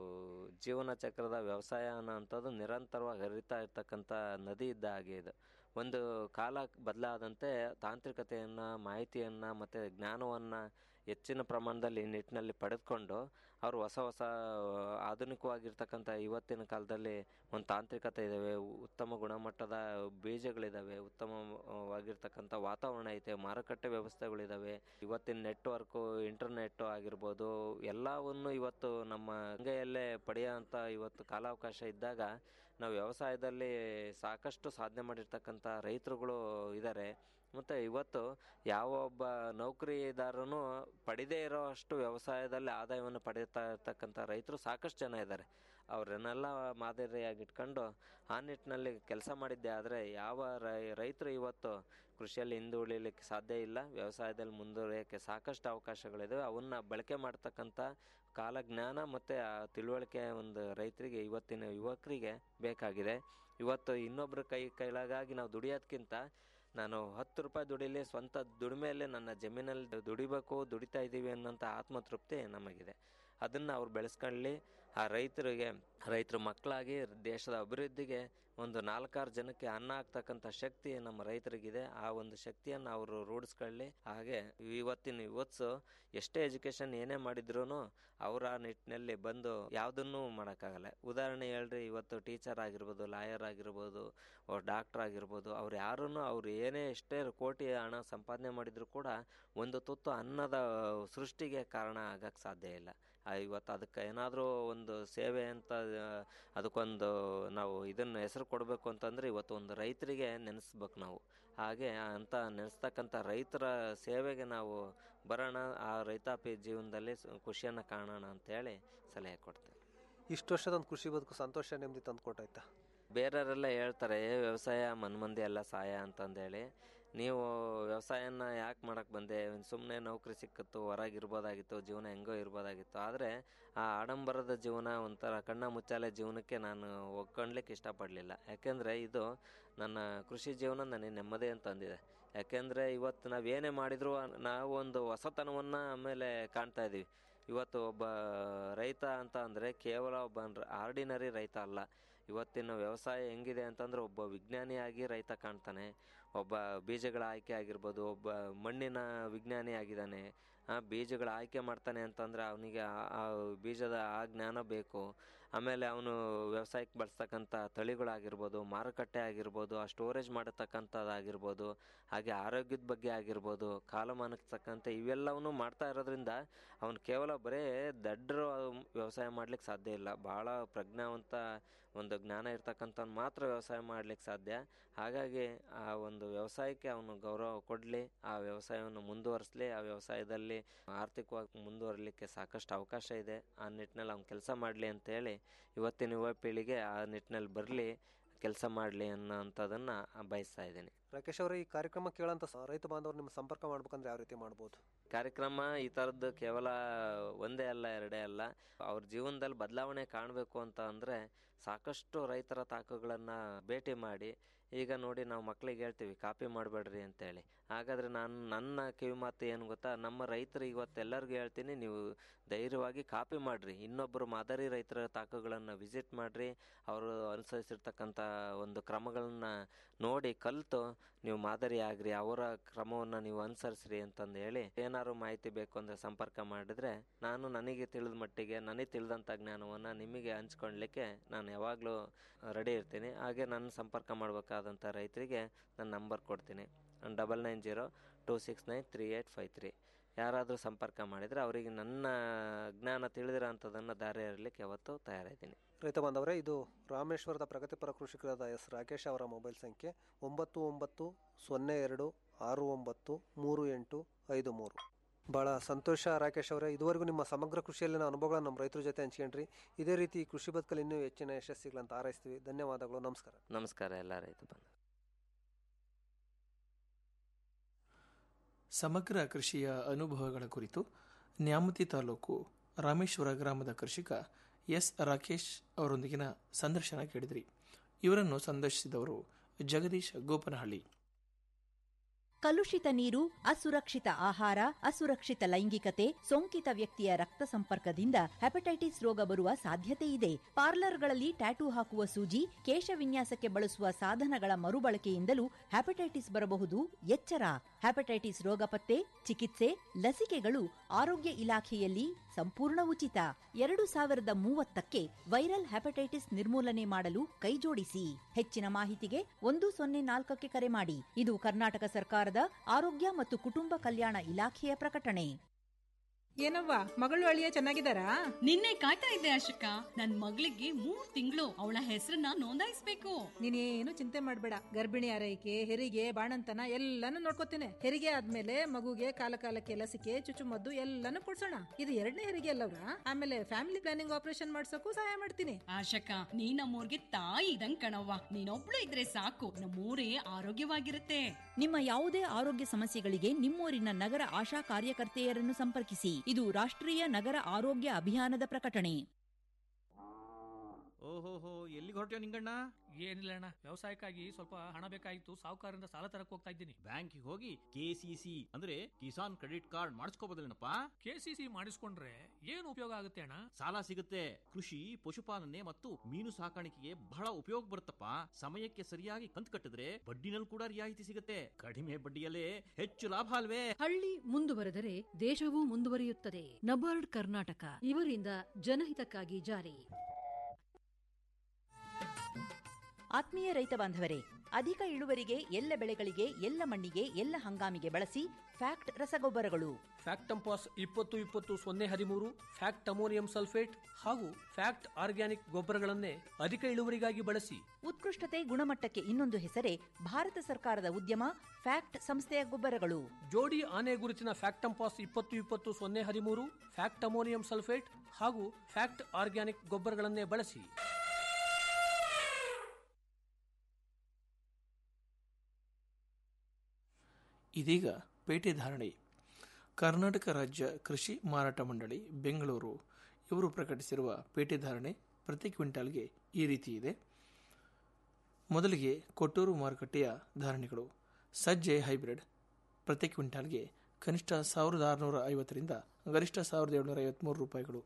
ಜೀವನ ಚಕ್ರದ ವ್ಯವಸಾಯ ಅನ್ನೋ ಅಂಥದ್ದು ನಿರಂತರವಾಗಿ ಹರಿತಾ ಇರ್ತಕ್ಕಂಥ ನದಿ ಇದ್ದ ಹಾಗೆ ಇದು ಒಂದು ಕಾಲ ಬದಲಾದಂತೆ ತಾಂತ್ರಿಕತೆಯನ್ನು ಮಾಹಿತಿಯನ್ನು ಮತ್ತು ಜ್ಞಾನವನ್ನು ಹೆಚ್ಚಿನ ಪ್ರಮಾಣದಲ್ಲಿ ಈ ನಿಟ್ಟಿನಲ್ಲಿ ಪಡೆದುಕೊಂಡು ಅವರು ಹೊಸ ಹೊಸ ಆಧುನಿಕವಾಗಿರ್ತಕ್ಕಂಥ ಇವತ್ತಿನ ಕಾಲದಲ್ಲಿ ಒಂದು ತಾಂತ್ರಿಕತೆ ಇದ್ದಾವೆ ಉತ್ತಮ ಗುಣಮಟ್ಟದ ಬೀಜಗಳಿದ್ದಾವೆ ಉತ್ತಮವಾಗಿರ್ತಕ್ಕಂಥ ವಾತಾವರಣ ಐತೆ ಮಾರುಕಟ್ಟೆ ವ್ಯವಸ್ಥೆಗಳಿದ್ದಾವೆ ಇವತ್ತಿನ ನೆಟ್ವರ್ಕು ಇಂಟರ್ನೆಟ್ಟು ಆಗಿರ್ಬೋದು ಎಲ್ಲವನ್ನು ಇವತ್ತು ನಮ್ಮ ಅಂಗೈಯಲ್ಲೇ ಪಡೆಯೋಂಥ ಇವತ್ತು ಕಾಲಾವಕಾಶ ಇದ್ದಾಗ ನಾವು ವ್ಯವಸಾಯದಲ್ಲಿ ಸಾಕಷ್ಟು ಸಾಧನೆ ಮಾಡಿರ್ತಕ್ಕಂಥ ರೈತರುಗಳು ಇದ್ದಾರೆ ಮತ್ತು ಇವತ್ತು ಯಾವ ಒಬ್ಬ ನೌಕರಿದಾರನು ಪಡೆದೇ ಇರೋ ಅಷ್ಟು ವ್ಯವಸಾಯದಲ್ಲಿ ಆದಾಯವನ್ನು ಪಡೀತಾ ಇರ್ತಕ್ಕಂಥ ರೈತರು ಸಾಕಷ್ಟು ಜನ ಇದ್ದಾರೆ ಅವರನ್ನೆಲ್ಲ ಮಾದರಿಯಾಗಿ ಇಟ್ಕೊಂಡು ಆ ನಿಟ್ಟಿನಲ್ಲಿ ಕೆಲಸ ಮಾಡಿದ್ದೆ ಆದರೆ ಯಾವ ರೈ- ರೈತರು ಇವತ್ತು ಕೃಷಿಯಲ್ಲಿ ಹಿಂದುಳಿಲಿಕ್ಕೆ ಸಾಧ್ಯ ಇಲ್ಲ ವ್ಯವಸಾಯದಲ್ಲಿ ಮುಂದುವರಿಯೋಕ್ಕೆ ಸಾಕಷ್ಟು ಅವಕಾಶಗಳಿವೆ ಅವನ್ನ ಬಳಕೆ ಮಾಡ್ತಕ್ಕಂಥ ಕಾಲಜ್ಞಾನ ಮತ್ತು ಆ ತಿಳುವಳಿಕೆ ಒಂದು ರೈತರಿಗೆ ಇವತ್ತಿನ ಯುವಕರಿಗೆ ಬೇಕಾಗಿದೆ ಇವತ್ತು ಇನ್ನೊಬ್ಬರ ಕೈ ಕೈಲಾಗಾಗಿ ನಾವು ದುಡಿಯೋದ್ಕಿಂತ ನಾನು ಹತ್ತು ರೂಪಾಯಿ ದುಡಿಲಿ ಸ್ವಂತ ದುಡಿಮೆಯಲ್ಲಿ ನನ್ನ ಜಮೀನಲ್ಲಿ ದುಡಿಬೇಕು ದುಡಿತಾ ಇದ್ದೀವಿ ಅನ್ನೋಂಥ ಆತ್ಮತೃಪ್ತಿ ನಮಗಿದೆ ಅದನ್ನು ಅವ್ರು ಬೆಳೆಸ್ಕೊಳ್ಳಿ ಆ ರೈತರಿಗೆ ರೈತರ ಮಕ್ಕಳಾಗಿ ದೇಶದ ಅಭಿವೃದ್ಧಿಗೆ ಒಂದು ನಾಲ್ಕಾರು ಜನಕ್ಕೆ ಅನ್ನ ಆಗ್ತಕ್ಕಂಥ ಶಕ್ತಿ ನಮ್ಮ ರೈತರಿಗಿದೆ ಆ ಒಂದು ಶಕ್ತಿಯನ್ನು ಅವರು ರೂಢಿಸ್ಕೊಳ್ಳಿ ಹಾಗೆ ಇವತ್ತಿನ ಯುವತ್ಸು ಎಷ್ಟೇ ಎಜುಕೇಷನ್ ಏನೇ ಮಾಡಿದ್ರು ಅವರ ನಿಟ್ಟಿನಲ್ಲಿ ಬಂದು ಯಾವುದನ್ನೂ ಮಾಡೋಕ್ಕಾಗಲ್ಲ ಉದಾಹರಣೆ ಹೇಳ್ರಿ ಇವತ್ತು ಟೀಚರ್ ಆಗಿರ್ಬೋದು ಲಾಯರ್ ಆಗಿರ್ಬೋದು ಡಾಕ್ಟರ್ ಆಗಿರ್ಬೋದು ಅವ್ರು ಯಾರೂ ಅವ್ರು ಏನೇ ಎಷ್ಟೇ ಕೋಟಿ ಹಣ ಸಂಪಾದನೆ ಮಾಡಿದ್ರು ಕೂಡ ಒಂದು ತುತ್ತು ಅನ್ನದ ಸೃಷ್ಟಿಗೆ ಕಾರಣ ಆಗಕ್ಕೆ ಸಾಧ್ಯ ಇಲ್ಲ ಆ, ಇವತ್ತು ಅದಕ್ಕೆ ಏನಾದರೂ ಒಂದು ಸೇವೆ ಅಂತ ಆ, ಅದಕ್ಕೊಂದು ನಾವು ಇದನ್ನು ಹೆಸರು ಕೊಡಬೇಕು ಅಂತಂದರೆ ಇವತ್ತು ಒಂದು ರೈತರಿಗೆ ನೆನೆಸ್ಬೇಕು ನಾವು ಹಾಗೆ ಅಂತ ನೆನೆಸ್ತಕ್ಕಂಥ ರೈತರ ಸೇವೆಗೆ ನಾವು ಬರೋಣ ಆ ರೈತಾಪಿ ಜೀವನದಲ್ಲಿ ಸ- ಖುಷಿಯನ್ನು ಕಾಣೋಣ ಅಂತೇಳಿ ಸಲಹೆ ಕೊಡ್ತೇವೆ ಇಷ್ಟು ವರ್ಷದೊಂದು ಕೃಷಿ ಬದುಕು ಸಂತೋಷ ನೆಮ್ಮದಿ ತಂದು ಕೊಟ್ಟೈತಾ ಬೇರೆಯವರೆಲ್ಲ ಹೇಳ್ತಾರೆ "ಏ, ವ್ಯವಸಾಯ ಮನ್ಮಂದಿ ಎಲ್ಲ ಸಹಾಯ ಅಂತಂದೇಳಿ ನೀವು ವ್ಯವಸಾಯನ ಯಾಕೆ ಮಾಡಕ್ಕೆ ಬಂದೆ ಸುಮ್ಮನೆ ನೌಕರಿ ಸಿಕ್ಕಿತ್ತು ಹೊರಗಿರ್ಬೋದಾಗಿತ್ತು ಜೀವನ ಹೆಂಗೋ ಇರ್ಬೋದಾಗಿತ್ತು ಆದರೆ ಆ ಆಡಂಬರದ ಜೀವನ ಒಂಥರ ಕಣ್ಣ ಮುಚ್ಚಾಲೆ ಜೀವನಕ್ಕೆ ನಾನು ಒಗ್ಕೊಳ್ಲಿಕ್ಕೆ ಇಷ್ಟಪಡಲಿಲ್ಲ ಯಾಕೆಂದರೆ ಇದು ನನ್ನ ಕೃಷಿ ಜೀವನ ನನಗೆ ನೆಮ್ಮದಿ ಅಂತ ಅಂದಿದೆ ಯಾಕೆಂದರೆ ಇವತ್ತು ನಾವು ಏನೇ ಮಾಡಿದರೂ ನಾವು ಒಂದು ಹೊಸತನವನ್ನು ಆಮೇಲೆ ಕಾಣ್ತಾ ಇದ್ದೀವಿ ಇವತ್ತು ಒಬ್ಬ ರೈತ ಅಂತ ಅಂದರೆ ಕೇವಲ ಒಬ್ಬ ಆರ್ಡಿನರಿ ರೈತ ಅಲ್ಲ ಇವತ್ತಿನ ವ್ಯವಸಾಯ ಹೆಂಗಿದೆ ಅಂತಂದ್ರೆ ಒಬ್ಬ ವಿಜ್ಞಾನಿಯಾಗಿ ರೈತ ಕಾಣ್ತಾನೆ ಒಬ್ಬ ಬೀಜಗಳ ಆಯ್ಕೆ ಆಗಿರ್ಬೋದು ಒಬ್ಬ ಮಣ್ಣಿನ ವಿಜ್ಞಾನಿ ಆಗಿದ್ದಾನೆ ಆ ಬೀಜಗಳ ಆಯ್ಕೆ ಮಾಡ್ತಾನೆ ಅಂತಂದ್ರೆ ಅವನಿಗೆ ಆ ಬೀಜದ ಆ ಜ್ಞಾನ ಬೇಕು ಆಮೇಲೆ ಅವನು ವ್ಯವಸಾಯಕ್ಕೆ ಬಳಸ್ತಕ್ಕಂಥ ತಳಿಗಳಾಗಿರ್ಬೋದು ಮಾರುಕಟ್ಟೆ ಆಗಿರ್ಬೋದು ಆ ಸ್ಟೋರೇಜ್ ಮಾಡತಕ್ಕಂಥದ್ದಾಗಿರ್ಬೋದು ಹಾಗೆ ಆರೋಗ್ಯದ ಬಗ್ಗೆ ಆಗಿರ್ಬೋದು ಕಾಲಮಾನಕ್ಕೆ ತಕ್ಕಂತೆ ಇವೆಲ್ಲವನ್ನೂ ಮಾಡ್ತಾ ಇರೋದ್ರಿಂದ ಅವನು ಕೇವಲ ಬರೇ ದಡ್ಡರು ವ್ಯವಸಾಯ ಮಾಡ್ಲಿಕ್ಕೆ ಸಾಧ್ಯ ಇಲ್ಲ ಭಾಳ ಪ್ರಜ್ಞಾವಂತ ಒಂದು ಜ್ಞಾನ ಇರ್ತಕ್ಕಂಥವ್ನು ಮಾತ್ರ ವ್ಯವಸಾಯ ಮಾಡ್ಲಿಕ್ಕೆ ಸಾಧ್ಯ ಹಾಗಾಗಿ ಆ ಒಂದು ವ್ಯವಸಾಯಕ್ಕೆ ಅವನು ಗೌರವ ಕೊಡಲಿ ಆ ವ್ಯವಸಾಯವನ್ನು ಮುಂದುವರಿಸಲಿ ಆ ವ್ಯವಸಾಯದಲ್ಲಿ ಆರ್ಥಿಕವಾಗಿ ಮುಂದುವರಲಿಕ್ಕೆ ಸಾಕಷ್ಟು ಅವಕಾಶ ಇದೆ ಆ ನಿಟ್ಟಿನಲ್ಲಿ ಅವ್ನು ಕೆಲಸ ಮಾಡಲಿ ಅಂತೇಳಿ ಇವತ್ತಿನ ಯುವ ಪೀಳಿಗೆ ಆ ನಿಟ್ಟಿನಲ್ಲಿ ಬರಲಿ ಕೆಲಸ ಮಾಡಲಿ ಅನ್ನೋ ಅಂಥದ್ದನ್ನು ಬಯಸ್ತಾ ಇದ್ದೀನಿ ರಾಕೇಶ್ ಅವರೇ ಈ ಕಾರ್ಯಕ್ರಮ ಕೇಳೋಂಥ ಸ- ರೈತ ಬಾಂಧವರು ನಿಮ್ಮ ಸಂಪರ್ಕ ಮಾಡ್ಬೇಕಂದ್ರೆ ಯಾವ ರೀತಿ ಮಾಡ್ಬೋದು ಕಾರ್ಯಕ್ರಮ ಈ ಥರದ್ದು ಕೇವಲ ಒಂದೇ ಅಲ್ಲ ಎರಡೇ ಅಲ್ಲ ಅವ್ರ ಜೀವನದಲ್ಲಿ ಬದಲಾವಣೆ ಕಾಣಬೇಕು ಅಂತ ಅಂದರೆ ಸಾಕಷ್ಟು ರೈತರ ತಾಕುಗಳನ್ನು ಭೇಟಿ ಮಾಡಿ ಈಗ ನೋಡಿ ನಾವು ಮಕ್ಳಿಗೆ ಹೇಳ್ತೀವಿ ಕಾಪಿ ಮಾಡಬೇಡ್ರಿ ಅಂತೇಳಿ ಹಾಗಾದರೆ ನಾನು ನನ್ನ ಕಿವಿ ಮಾತು ಏನು ಗೊತ್ತಾ ನಮ್ಮ ರೈತರು ಇವತ್ತು ಎಲ್ಲರಿಗೂ ಹೇಳ್ತೀನಿ ನೀವು ಧೈರ್ಯವಾಗಿ ಕಾಪಿ ಮಾಡಿರಿ ಇನ್ನೊಬ್ಬರು ಮಾದರಿ ರೈತರ ತಾಕುಗಳನ್ನು ವಿಸಿಟ್ ಮಾಡಿರಿ ಅವರು ಅನುಸರಿಸಿರ್ತಕ್ಕಂಥ ಒಂದು ಕ್ರಮಗಳನ್ನ ನೋಡಿ ಕಲಿತು ನೀವು ಮಾದರಿ ಆಗ್ರಿ ಅವರ ಕ್ರಮವನ್ನು ನೀವು ಅನುಸರಿಸ್ರಿ ಅಂತಂದು ಹೇಳಿ ಏನಾದ್ರು ಮಾಹಿತಿ ಬೇಕು ಅಂದರೆ ಸಂಪರ್ಕ ಮಾಡಿದರೆ ನಾನು ನನಗೆ ತಿಳಿದ ಮಟ್ಟಿಗೆ ನನಗೆ ತಿಳಿದಂಥ ಜ್ಞಾನವನ್ನು ನಿಮಗೆ ಹಂಚ್ಕೊಳ್ಲಿಕ್ಕೆ ನಾನು ಯಾವಾಗಲೂ ರೆಡಿ ಇರ್ತೀನಿ ಹಾಗೆ ನನ್ನ ಸಂಪರ್ಕ ಮಾಡಬೇಕಾದಂಥ ರೈತರಿಗೆ ನಾನು ನಂಬರ್ ಕೊಡ್ತೀನಿ double nine zero two six nine three eight five three ಯಾರಾದರೂ ಸಂಪರ್ಕ ಮಾಡಿದರೆ ಅವರಿಗೆ ನನ್ನ ಜ್ಞಾನ ತಿಳಿದಿರೋ ಅಂಥದ್ದನ್ನು ದಾರಿ ಇರಲಿಕ್ಕೆ ಯಾವತ್ತೂ ತಯಾರಿದ್ದೀನಿ ರೈತ ಬಾಂಧವರೇ ಇದು ರಾಮೇಶ್ವರದ ಪ್ರಗತಿಪರ ಕೃಷಿಕರಾದ ಎಸ್ ರಾಕೇಶ್ ಅವರ ಮೊಬೈಲ್ ಸಂಖ್ಯೆ ಒಂಬತ್ತು ಒಂಬತ್ತು ಸೊನ್ನೆ ಎರಡು ಆರು ಒಂಬತ್ತು ಮೂರು ಎಂಟು ಐದು ಮೂರು ಭಾಳ ಸಂತೋಷ ರಾಕೇಶ್ ಅವರೇ ಇದುವರೆಗೂ ನಿಮ್ಮ ಸಮಗ್ರ ಕೃಷಿಯಲ್ಲಿನ ಅನುಭವಗಳನ್ನ ನಮ್ಮ ರೈತರ ಜೊತೆ ಹಂಚ್ಕೊಂಡ್ರಿ ಇದೇ ರೀತಿ ಈ ಕೃಷಿ ಬದುಕಲ್ಲಿ ಇನ್ನೂ ಹೆಚ್ಚಿನ ಯಶಸ್ಸಿಗಳಂತ ಹಾರೈಸ್ತೀವಿ ಧನ್ಯವಾದಗಳು ನಮಸ್ಕಾರ ನಮಸ್ಕಾರ ಎಲ್ಲ ರೈತ ಬಂಧು ಸಮಗ್ರ ಕೃಷಿಯ ಅನುಭವಗಳ ಕುರಿತು ನ್ಯಾಮತಿ ತಾಲೂಕು ರಾಮೇಶ್ವರ ಗ್ರಾಮದ ಕೃಷಿಕ ಎಸ್ ರಾಕೇಶ್ ಅವರೊಂದಿಗಿನ ಸಂದರ್ಶನ ಕೇಳಿದ್ರಿ ಇವರನ್ನು ಸಂದರ್ಶಿಸಿದವರು ಜಗದೀಶ್ ಗೋಪನಹಳ್ಳಿ ಕಲುಷಿತ ನೀರು ಅಸುರಕ್ಷಿತ ಆಹಾರ ಅಸುರಕ್ಷಿತ ಲೈಂಗಿಕತೆ ಸೋಂಕಿತ ವ್ಯಕ್ತಿಯ ರಕ್ತ ಸಂಪರ್ಕದಿಂದ ಹೆಪಟೈಟಿಸ್ ರೋಗ ಬರುವ ಸಾಧ್ಯತೆ ಇದೆ ಪಾರ್ಲರ್ಗಳಲ್ಲಿ ಟ್ಯಾಟೂ ಹಾಕುವ ಸೂಜಿ ಕೇಶ ವಿನ್ಯಾಸಕ್ಕೆ ಬಳಸುವ ಸಾಧನಗಳ ಮರುಬಳಕೆಯಿಂದಲೂ ಹೆಪಟೈಟಿಸ್ ಬರಬಹುದು ಎಚ್ಚರ ಹೆಪಟೈಟಿಸ್ ರೋಗ ಪತ್ತೆ ಚಿಕಿತ್ಸೆ ಲಸಿಕೆಗಳು ಆರೋಗ್ಯ ಇಲಾಖೆಯಲ್ಲಿ ಸಂಪೂರ್ಣ ಉಚಿತ ಎರಡು ಸಾವಿರದ ಮೂವತ್ತಕ್ಕೆ ವೈರಲ್ ಹೆಪಟೈಟಿಸ್ ನಿರ್ಮೂಲನೆ ಮಾಡಲು ಕೈಜೋಡಿಸಿ ಹೆಚ್ಚಿನ ಮಾಹಿತಿಗೆ ಒಂದು ಸೊನ್ನೆ ನಾಲ್ಕಕ್ಕೆ ಕರೆ ಮಾಡಿ ಇದು ಕರ್ನಾಟಕ ಸರ್ಕಾರದ ಆರೋಗ್ಯ ಮತ್ತು ಕುಟುಂಬ ಕಲ್ಯಾಣ ಇಲಾಖೆಯ ಪ್ರಕಟಣೆ ಏನವ್ವ ಮಗಳು ಅಳಿಯ ಚೆನ್ನಾಗಿದ್ದಾರಾ ನಿನ್ನೆ ಕಾಯ್ತಾ ಇದ್ದೆ ಅಶೋಕ ನನ್ ಮಗಳಿಗೆ ಮೂರ್ ತಿಂಗಳು ಅವಳ ಹೆಸರನ್ನ ನೋಂದಾಯಿಸ್ಬೇಕು ನೀನೇನು ಚಿಂತೆ ಮಾಡ್ಬೇಡ ಗರ್ಭಿಣಿ ಆರೈಕೆ ಹೆರಿಗೆ ಬಾಣಂತನ ಎಲ್ಲಾನು ನೋಡ್ಕೋತೇನೆ ಹೆರಿಗೆ ಆದ್ಮೇಲೆ ಮಗುಗೆ ಕಾಲ ಕಾಲಕ್ಕೆ ಲಸಿಕೆ ಚುಚ್ಚುಮದ್ದು ಎಲ್ಲಾನು ಕೊಡ್ಸೋಣ ಇದು ಎರಡನೇ ಹೆರಿಗೆ ಅಲ್ಲವ್ರ ಆಮೇಲೆ ಫ್ಯಾಮಿಲಿ ಪ್ಲಾನಿಂಗ್ ಆಪರೇಷನ್ ಮಾಡ್ಸೋಕು ಸಹಾಯ ಮಾಡ್ತೀನಿ ಆಶಕ ನೀ ನಮ್ಮೂರ್ಗೆ ತಾಯಿ ಇದಂಗ್ ಕಣವ್ವ ನೀನೊಬ್ಳು ಇದ್ರೆ ಸಾಕು ನಮ್ಮೂರೇ ಆರೋಗ್ಯವಾಗಿರುತ್ತೆ ನಿಮ್ಮ ಯಾವುದೇ ಆರೋಗ್ಯ ಸಮಸ್ಯೆಗಳಿಗೆ ನಿಮ್ಮೂರಿನ ನಗರ ಆಶಾ ಕಾರ್ಯಕರ್ತೆಯರನ್ನು ಸಂಪರ್ಕಿಸಿ ಇದು ರಾಷ್ಟ್ರೀಯ ನಗರ ಆರೋಗ್ಯ ಅಭಿಯಾನದ ಪ್ರಕಟಣೆ ಓಹೋಹೋ ಎಲ್ಲಿಗೆ ಹೊರಟ್ಯೋ ನಿಂಗಣ್ಣ ಏನಿಲ್ಲ ಅಣ್ಣ ವ್ಯವಸಾಯಕ್ಕಾಗಿ ಸ್ವಲ್ಪ ಹಣ ಬೇಕಾಗಿತ್ತು ಸಾಹುಕಾರರಿಂದ ಸಾಲ ತರಕ್ ಹೋಗ್ತಾ ಇದ್ದೀನಿ ಬ್ಯಾಂಕಿಗೆ ಹೋಗಿ ಕೆಸಿಸಿ ಅಂದ್ರೆ ಕಿಸಾನ್ ಕ್ರೆಡಿಟ್ ಕಾರ್ಡ್ ಮಾಡಿಸ್ಕೋಬೋದಲ್ಲೇನಪ್ಪ ಕೆಸಿಸಿ ಮಾಡಿಸ್ಕೊಂಡ್ರೆ ಏನು ಉಪಯೋಗ ಆಗುತ್ತೆ ಅಣ್ಣ ಸಾಲ ಸಿಗುತ್ತೆ ಕೃಷಿ ಪಶುಪಾಲನೆ ಮತ್ತು ಮೀನು ಸಾಕಾಣಿಕೆಗೆ ಬಹಳ ಉಪಯೋಗ ಬರುತ್ತಪ್ಪ ಸಮಯಕ್ಕೆ ಸರಿಯಾಗಿ ಕಂತು ಕಟ್ಟಿದ್ರೆ ಬಡ್ಡಿನಲ್ಲಿ ಕೂಡ ರಿಯಾಯಿತಿ ಸಿಗುತ್ತೆ ಕಡಿಮೆ ಬಡ್ಡಿಯಲ್ಲೇ ಹೆಚ್ಚು ಲಾಭ ಅಲ್ವೇ ಹಳ್ಳಿ ಮುಂದುವರೆದರೆ ದೇಶವೂ ಮುಂದುವರಿಯುತ್ತದೆ ನಬಾರ್ಡ್ ಕರ್ನಾಟಕ ಇವರಿಂದ ಜನಹಿತಕ್ಕಾಗಿ ಜಾರಿ ಆತ್ಮೀಯ ರೈತ ಬಾಂಧವರೇ ಅಧಿಕ ಇಳುವರಿಗೆ ಎಲ್ಲ ಬೆಳೆಗಳಿಗೆ ಎಲ್ಲ ಮಣ್ಣಿಗೆ ಎಲ್ಲ ಹಂಗಾಮಿಗೆ ಬಳಸಿ ಫ್ಯಾಕ್ಟ್ ರಸಗೊಬ್ಬರಗಳು ಫ್ಯಾಕ್ಟ್ ಟಂಪಾಸ್ ಇಪ್ಪತ್ತು ಇಪ್ಪತ್ತು ಸೊನ್ನೆ ಹದಿಮೂರು ಫ್ಯಾಕ್ಟ್ ಅಮೋನಿಯಂ ಸಲ್ಫೇಟ್ ಹಾಗೂ ಫ್ಯಾಕ್ಟ್ ಆರ್ಗ್ಯಾನಿಕ್ ಗೊಬ್ಬರಗಳನ್ನೇ ಅಧಿಕ ಇಳುವರಿಗಾಗಿ ಬಳಸಿ ಉತ್ಕೃಷ್ಟತೆ ಗುಣಮಟ್ಟಕ್ಕೆ ಇನ್ನೊಂದು ಹೆಸರೇ ಭಾರತ ಸರ್ಕಾರದ ಉದ್ಯಮ ಫ್ಯಾಕ್ಟ್ ಸಂಸ್ಥೆಯ ಗೊಬ್ಬರಗಳು ಜೋಡಿ ಆನೆ ಗುರುತಿನ ಫ್ಯಾಕ್ಟ್ ಟಂಪಾಸ್ ಇಪ್ಪತ್ತು ಇಪ್ಪತ್ತು ಸೊನ್ನೆ ಹದಿಮೂರು ಫ್ಯಾಕ್ಟ್ ಅಮೋನಿಯಂ ಸಲ್ಫೇಟ್ ಹಾಗೂ ಫ್ಯಾಕ್ಟ್ ಆರ್ಗ್ಯಾನಿಕ್ ಗೊಬ್ಬರಗಳನ್ನೇ ಬಳಸಿ ಇದೀಗ ಪೇಟೆ ಧಾರಣೆ ಕರ್ನಾಟಕ ರಾಜ್ಯ ಕೃಷಿ ಮಾರಾಟ ಮಂಡಳಿ ಬೆಂಗಳೂರು ಇವರು ಪ್ರಕಟಿಸಿರುವ ಪೇಟೆ ಧಾರಣೆ ಪ್ರತಿ ಕ್ವಿಂಟಾಲ್ಗೆ ಈ ರೀತಿ ಇದೆ ಮೊದಲಿಗೆ ಕೊಟ್ಟೂರು ಮಾರುಕಟ್ಟೆಯ ಧಾರಣೆಗಳು ಸಜ್ಜೆ ಹೈಬ್ರಿಡ್ ಪ್ರತಿ ಕ್ವಿಂಟಾಲ್ಗೆ ಕನಿಷ್ಠ ಸಾವಿರದ ಆರುನೂರ ಐವತ್ತರಿಂದ ಗರಿಷ್ಠ ಸಾವಿರದ ಏಳುನೂರ ಐವತ್ತ್ಮೂರು ರೂಪಾಯಿಗಳು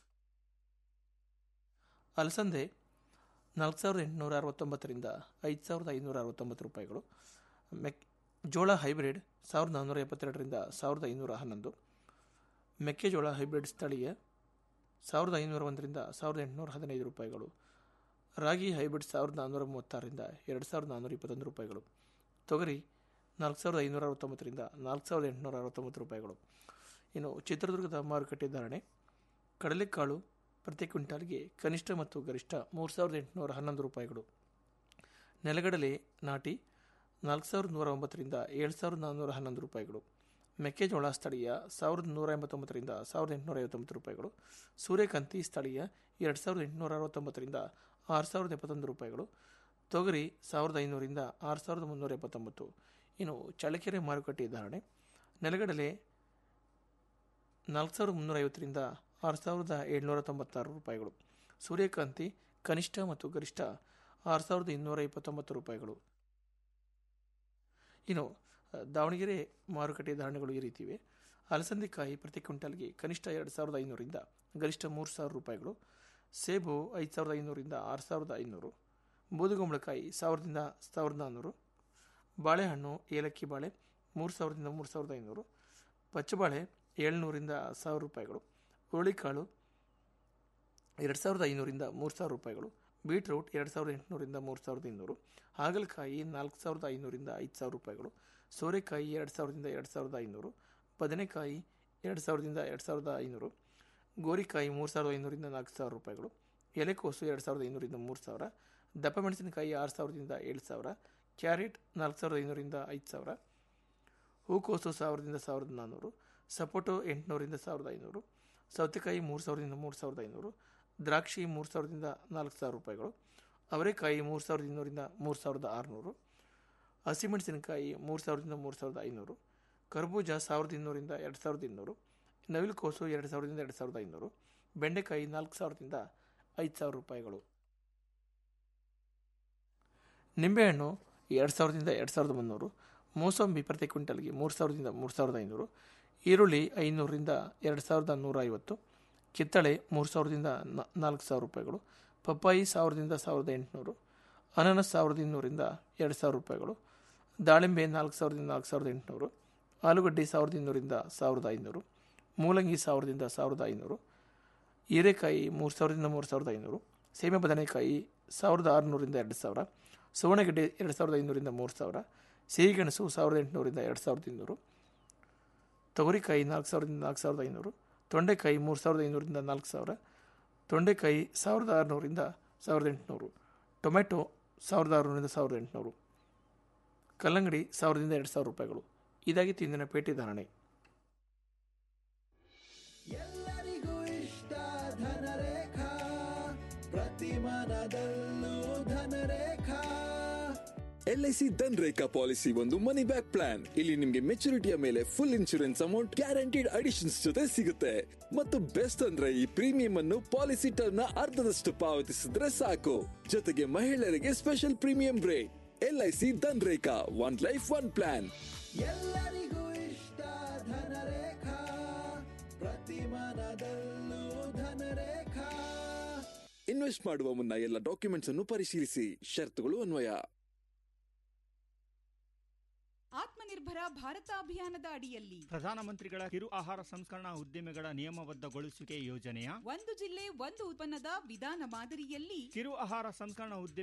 ಅಲಸಂದೆ ನಾಲ್ಕು ಸಾವಿರದ ಎಂಟುನೂರ ಅರವತ್ತೊಂಬತ್ತರಿಂದ ಐದು ಸಾವಿರದ ಐದುನೂರ ಅರವತ್ತೊಂಬತ್ತು ರೂಪಾಯಿಗಳು ಮೆಕ್ ಜೋಳ ಹೈಬ್ರಿಡ್ ಸಾವಿರದ ನಾನ್ನೂರ ಎಪ್ಪತ್ತೆರಡರಿಂದ ಸಾವಿರದ ಐನೂರ ಹನ್ನೊಂದು ಮೆಕ್ಕೆಜೋಳ ಹೈಬ್ರಿಡ್ ಸ್ಥಳೀಯ ಸಾವಿರದ ಐನೂರ ಒಂದರಿಂದ ಸಾವಿರದ ಎಂಟುನೂರ ಹದಿನೈದು ರೂಪಾಯಿಗಳು ರಾಗಿ ಹೈಬ್ರಿಡ್ ಸಾವಿರದ ನಾನ್ನೂರ ಮೂವತ್ತಾರರಿಂದ ಎರಡು ಸಾವಿರದ ನಾನ್ನೂರ ಇಪ್ಪತ್ತೊಂದು ರೂಪಾಯಿಗಳು ತೊಗರಿ ನಾಲ್ಕು ಸಾವಿರದ ಐನೂರ ಅರವತ್ತೊಂಬತ್ತರಿಂದ ನಾಲ್ಕು ಸಾವಿರದ ಎಂಟುನೂರ ಅರವತ್ತೊಂಬತ್ತು ರೂಪಾಯಿಗಳು ಇನ್ನು ಚಿತ್ರದುರ್ಗದ ಮಾರುಕಟ್ಟೆ ಧಾರಣೆ ಕಡಲೆಕಾಳು ಪ್ರತಿ ಕ್ವಿಂಟಾಲ್ಗೆ ಕನಿಷ್ಠ ಮತ್ತು ಗರಿಷ್ಠ ಮೂರು ಸಾವಿರದ ಎಂಟುನೂರ ಹನ್ನೊಂದು ರೂಪಾಯಿಗಳು ನೆಲಗಡಲೆ ನಾಟಿ ನಾಲ್ಕು ಸಾವಿರದ ನೂರ ಒಂಬತ್ತರಿಂದ ಏಳು ಸಾವಿರದ ನಾನ್ನೂರ ಹನ್ನೊಂದು ರೂಪಾಯಿಗಳು ಮೆಕ್ಕೆಜೋಳ ಸ್ಥಳೀಯ ಸಾವಿರದ ನೂರ ಎಂಬತ್ತೊಂಬತ್ತರಿಂದ ಸಾವಿರದ ಎಂಟುನೂರ ಐವತ್ತೊಂಬತ್ತು ರೂಪಾಯಿಗಳು ಸೂರ್ಯಕಾಂತಿ ಸ್ಥಳೀಯ ಎರಡು ಸಾವಿರದ ಎಂಟುನೂರ ಅರವತ್ತೊಂಬತ್ತರಿಂದ ಆರು ಸಾವಿರದ ಎಪ್ಪತ್ತೊಂದು ರೂಪಾಯಿಗಳು ತೊಗರಿ ಸಾವಿರದ ಐನೂರಿಂದ ಆರು ಸಾವಿರದ ಮುನ್ನೂರ ಎಪ್ಪತ್ತೊಂಬತ್ತು ಇನ್ನು ಚಳ್ಳಕೆರೆ ಮಾರುಕಟ್ಟೆ ಧಾರಣೆ ನೆಲಗಡಲೆ ನಾಲ್ಕು ಸಾವಿರದ ಮುನ್ನೂರ ಐವತ್ತರಿಂದ ಆರು ಸಾವಿರದ ಏಳ್ನೂರ ತೊಂಬತ್ತಾರು ರೂಪಾಯಿಗಳು ಸೂರ್ಯಕಾಂತಿ ಕನಿಷ್ಠ ಮತ್ತು ಗರಿಷ್ಠ ಆರು ಸಾವಿರದ ಇನ್ನೂರ ಇಪ್ಪತ್ತೊಂಬತ್ತು ರೂಪಾಯಿಗಳು ಇನ್ನು ದಾವಣಗೆರೆ ಮಾರುಕಟ್ಟೆ ಧಾರಣೆಗಳು ಈ ರೀತಿ ಇವೆ ಅಲಸಂದಿಕಾಯಿ ಪ್ರತಿ ಕ್ವಿಂಟಲ್ಗೆ ಕನಿಷ್ಠ ಎರಡು ಸಾವಿರದ ಐನೂರಿಂದ ಗರಿಷ್ಠ ಮೂರು ಸಾವಿರ ರೂಪಾಯಿಗಳು ಸೇಬು ಐದು ಸಾವಿರದ ಐನೂರಿಂದ ಆರು ಸಾವಿರದ ಐನೂರು ಬೂದುಗುಂಬಳಕಾಯಿ ಸಾವಿರದಿಂದ ಸಾವಿರದ ನಾನ್ನೂರು ಬಾಳೆಹಣ್ಣು ಏಲಕ್ಕಿ ಬಾಳೆ ಮೂರು ಸಾವಿರದಿಂದ ಮೂರು ಸಾವಿರದ ಐನೂರು ಪಚ್ಚಬಾಳೆ ಏಳ್ನೂರಿಂದ ಸಾವಿರ ರೂಪಾಯಿಗಳು ಹುರುಳಿಕಾಳು ಎರಡು ಸಾವಿರದ ಐನೂರಿಂದ ಮೂರು ಸಾವಿರ ರೂಪಾಯಿಗಳು ಬೀಟ್ರೂಟ್ ಎರಡು ಸಾವಿರದ ಎಂಟುನೂರಿಂದ ಮೂರು ಸಾವಿರದ ಇನ್ನೂರು ಹಾಗಲಕಾಯಿ ನಾಲ್ಕು ಸಾವಿರದ ಐನೂರಿಂದ ಐದು ಸಾವಿರ ರೂಪಾಯಿಗಳು ಸೋರೆಕಾಯಿ ಎರಡು ಸಾವಿರದಿಂದ ಎರಡು ಸಾವಿರದ ಐನೂರು ಬದನೆಕಾಯಿ ಎರಡು ಸಾವಿರದಿಂದ ಎರಡು ಸಾವಿರದ ಐನೂರು ಗೋರಿಕಾಯಿ ಮೂರು ಸಾವಿರದ ಐನೂರಿಂದ ನಾಲ್ಕು ಸಾವಿರ ರೂಪಾಯಿಗಳು ಎಲೆಕೋಸು ಎರಡು ಸಾವಿರದ ಐನೂರಿಂದ ಮೂರು ಸಾವಿರ ದಪ್ಪ ಮೆಣಸಿನಕಾಯಿ ಆರು ಸಾವಿರದಿಂದ ಏಳು ಸಾವಿರ ಕ್ಯಾರೆಟ್ ನಾಲ್ಕು ಸಾವಿರದ ಐನೂರಿಂದ ಐದು ಸಾವಿರ ಹೂಕೋಸು ಸಾವಿರದಿಂದ ಸಾವಿರದ ನಾನ್ನೂರು ಸಪೋಟೊ ಎಂಟುನೂರಿಂದ ಸಾವಿರದ ಐನೂರು ಸೌತೆಕಾಯಿ ಮೂರು ಸಾವಿರದಿಂದ ಮೂರು ಸಾವಿರದ ಐನೂರು ದ್ರಾಕ್ಷಿ ಮೂರು ಸಾವಿರದಿಂದ ನಾಲ್ಕು ಸಾವಿರ ರೂಪಾಯಿಗಳು ಅವರೆಕಾಯಿ ಮೂರು ಸಾವಿರದ ಇನ್ನೂರಿಂದ ಮೂರು ಸಾವಿರದ ಆರುನೂರು ಹಸಿಮೆಣಸಿನಕಾಯಿ ಮೂರು ಸಾವಿರದಿಂದ ಮೂರು ಸಾವಿರದ ಐನೂರು ಕರ್ಬೂಜ ಸಾವಿರದ ಇನ್ನೂರಿಂದ ಎರಡು ಸಾವಿರದ ಇನ್ನೂರು ನವಿಲುಕೋಸು ಎರಡು ಸಾವಿರದಿಂದ ಎರಡು ಸಾವಿರದ ಐನೂರು ಬೆಂಡೆಕಾಯಿ ನಾಲ್ಕು ಸಾವಿರದಿಂದ ಐದು ಸಾವಿರ ರೂಪಾಯಿಗಳು ನಿಂಬೆಹಣ್ಣು ಎರಡು ಸಾವಿರದಿಂದ ಎರಡು ಸಾವಿರದ ಮುನ್ನೂರು ಮೋಸಂಬಿ ಪ್ರತಿ ಕ್ವಿಂಟಲ್ಗೆ ಮೂರು ಸಾವಿರದಿಂದ ಮೂರು ಸಾವಿರದ ಐನೂರು ಈರುಳ್ಳಿ ಐನೂರರಿಂದ ಎರಡು ಸಾವಿರದ ನೂರ ಐವತ್ತು ಕಿತ್ತಳೆ ಮೂರು ಸಾವಿರದಿಂದ ನಾಲ್ಕು ಸಾವಿರ ರೂಪಾಯಿಗಳು ಪಪ್ಪಾಯಿ ಸಾವಿರದಿಂದ ಸಾವಿರದ ಎಂಟುನೂರು ಅನಾನಸ್ ಸಾವಿರದ ಇನ್ನೂರಿಂದ ಎರಡು ಸಾವಿರ ರೂಪಾಯಿಗಳು ದಾಳಿಂಬೆ ನಾಲ್ಕು ಸಾವಿರದಿಂದ ನಾಲ್ಕು ಸಾವಿರದ ಎಂಟುನೂರು ಆಲೂಗಡ್ಡೆ ಸಾವಿರದ ಇನ್ನೂರಿಂದ ಸಾವಿರದ ಐನೂರು ಮೂಲಂಗಿ ಸಾವಿರದಿಂದ ಸಾವಿರದ ಐನೂರು ಹೀರೆಕಾಯಿ ಮೂರು ಸಾವಿರದಿಂದ ಮೂರು ಸಾವಿರದ ಐನೂರು ಸೀಮೆ ಬದನೆಕಾಯಿ ಸಾವಿರದ ಆರುನೂರಿಂದ ಎರಡು ಸಾವಿರ ಸುವರ್ಣಗೆಡ್ಡೆ ಎರಡು ಸಾವಿರದ ಐನೂರಿಂದ ಮೂರು ಸಾವಿರ ಸಿಹಿಗೆಣಸು ಸಾವಿರದ ಎಂಟುನೂರಿಂದ ಎರಡು ಸಾವಿರದ ಇನ್ನೂರು ತೊಗರಿಕಾಯಿ ನಾಲ್ಕು ಸಾವಿರದಿಂದ ನಾಲ್ಕು ಸಾವಿರದ ಐನೂರು ತೊಂಡೆಕಾಯಿ ಮೂರು ಸಾವಿರದ ಐನೂರಿಂದ ನಾಲ್ಕು ಸಾವಿರ ತೊಂಡೆಕಾಯಿ ಸಾವಿರದ ಆರುನೂರಿಂದ ಸಾವಿರದ ಎಂಟುನೂರು ಟೊಮೆಟೊ ಸಾವಿರದ ಆರುನೂರಿಂದ ಸಾವಿರದ ಎಂಟುನೂರು ಕಲ್ಲಂಗಡಿ ಸಾವಿರದಿಂದ ಎರಡು ಸಾವಿರ ರೂಪಾಯಿಗಳು ಇದಾಗಿತ್ತು ಇಂದಿನ ಪೇಟೆ ಧಾರಣೆ ಎಲ್ಲರಿಗೂ ಇಷ್ಟ ಧನರೇಖಾ ಪ್ರತಿ ಮನದಲ್ಲೂ ಧನರೇಖಾ ಎಲ್ಐಸಿ ಧನ್ ರೇಖಾ ಪಾಲಿಸಿ ಒಂದು ಮನಿ ಬ್ಯಾಕ್ ಪ್ಲಾನ್ ಇಲ್ಲಿ ನಿಮ್ಗೆ ಮೆಚುರಿಟಿಯ ಮೇಲೆ full insurance amount guaranteed additions ಜೊತೆ ಸಿಗುತ್ತೆ ಮತ್ತು ಬೆಸ್ಟ್ ಅಂದ್ರೆ ಈ ಪ್ರೀಮಿಯಂ ಅನ್ನು ಪಾಲಿಸಿ ಟರ್ಮ್ ನ ಅರ್ಧದಷ್ಟು ಪಾವತಿಸಿದ್ರೆ ಸಾಕು ಜೊತೆಗೆ ಮಹಿಳೆಯರಿಗೆ special premium rate LIC Dhan Rekha one life one plan ಎಲ್ಲರಿಗೂ ಇಷ್ಟ ಧನರೇಖಾ ಪ್ರತಿ ಮನದಲ್ಲೂ ಧನರೇಖಾ ಇನ್ವೆಸ್ಟ್ ಮಾಡುವ ಮುನ್ನ ಎಲ್ಲ ಡಾಕ್ಯುಮೆಂಟ್ಸ್ ಅನ್ನು ಪರಿಶೀಲಿಸಿ ಷರತ್ತುಗಳು ಅನ್ವಯ ಆತ್ಮನಿರ್ಭರ ಭಾರತ ಅಭಿಯಾನದ ಅಡಿಯಲ್ಲಿ ಪ್ರಧಾನಮಂತ್ರಿಗಳ ಕಿರು ಆಹಾರ ಸಂಸ್ಕರಣಾ ಉದ್ದಿಮೆಗಳ ನಿಯಮಬದ್ಧಗೊಳಿಸುವಿಕೆ ಯೋಜನೆಯ ಒಂದು ಜಿಲ್ಲೆ ಒಂದು ಉತ್ಪನ್ನದ ವಿಧಾನ ಮಾದರಿಯಲ್ಲಿ ಕಿರು ಆಹಾರ ಸಂಸ್ಕರಣಾ ಉದ್ದಿಮೆ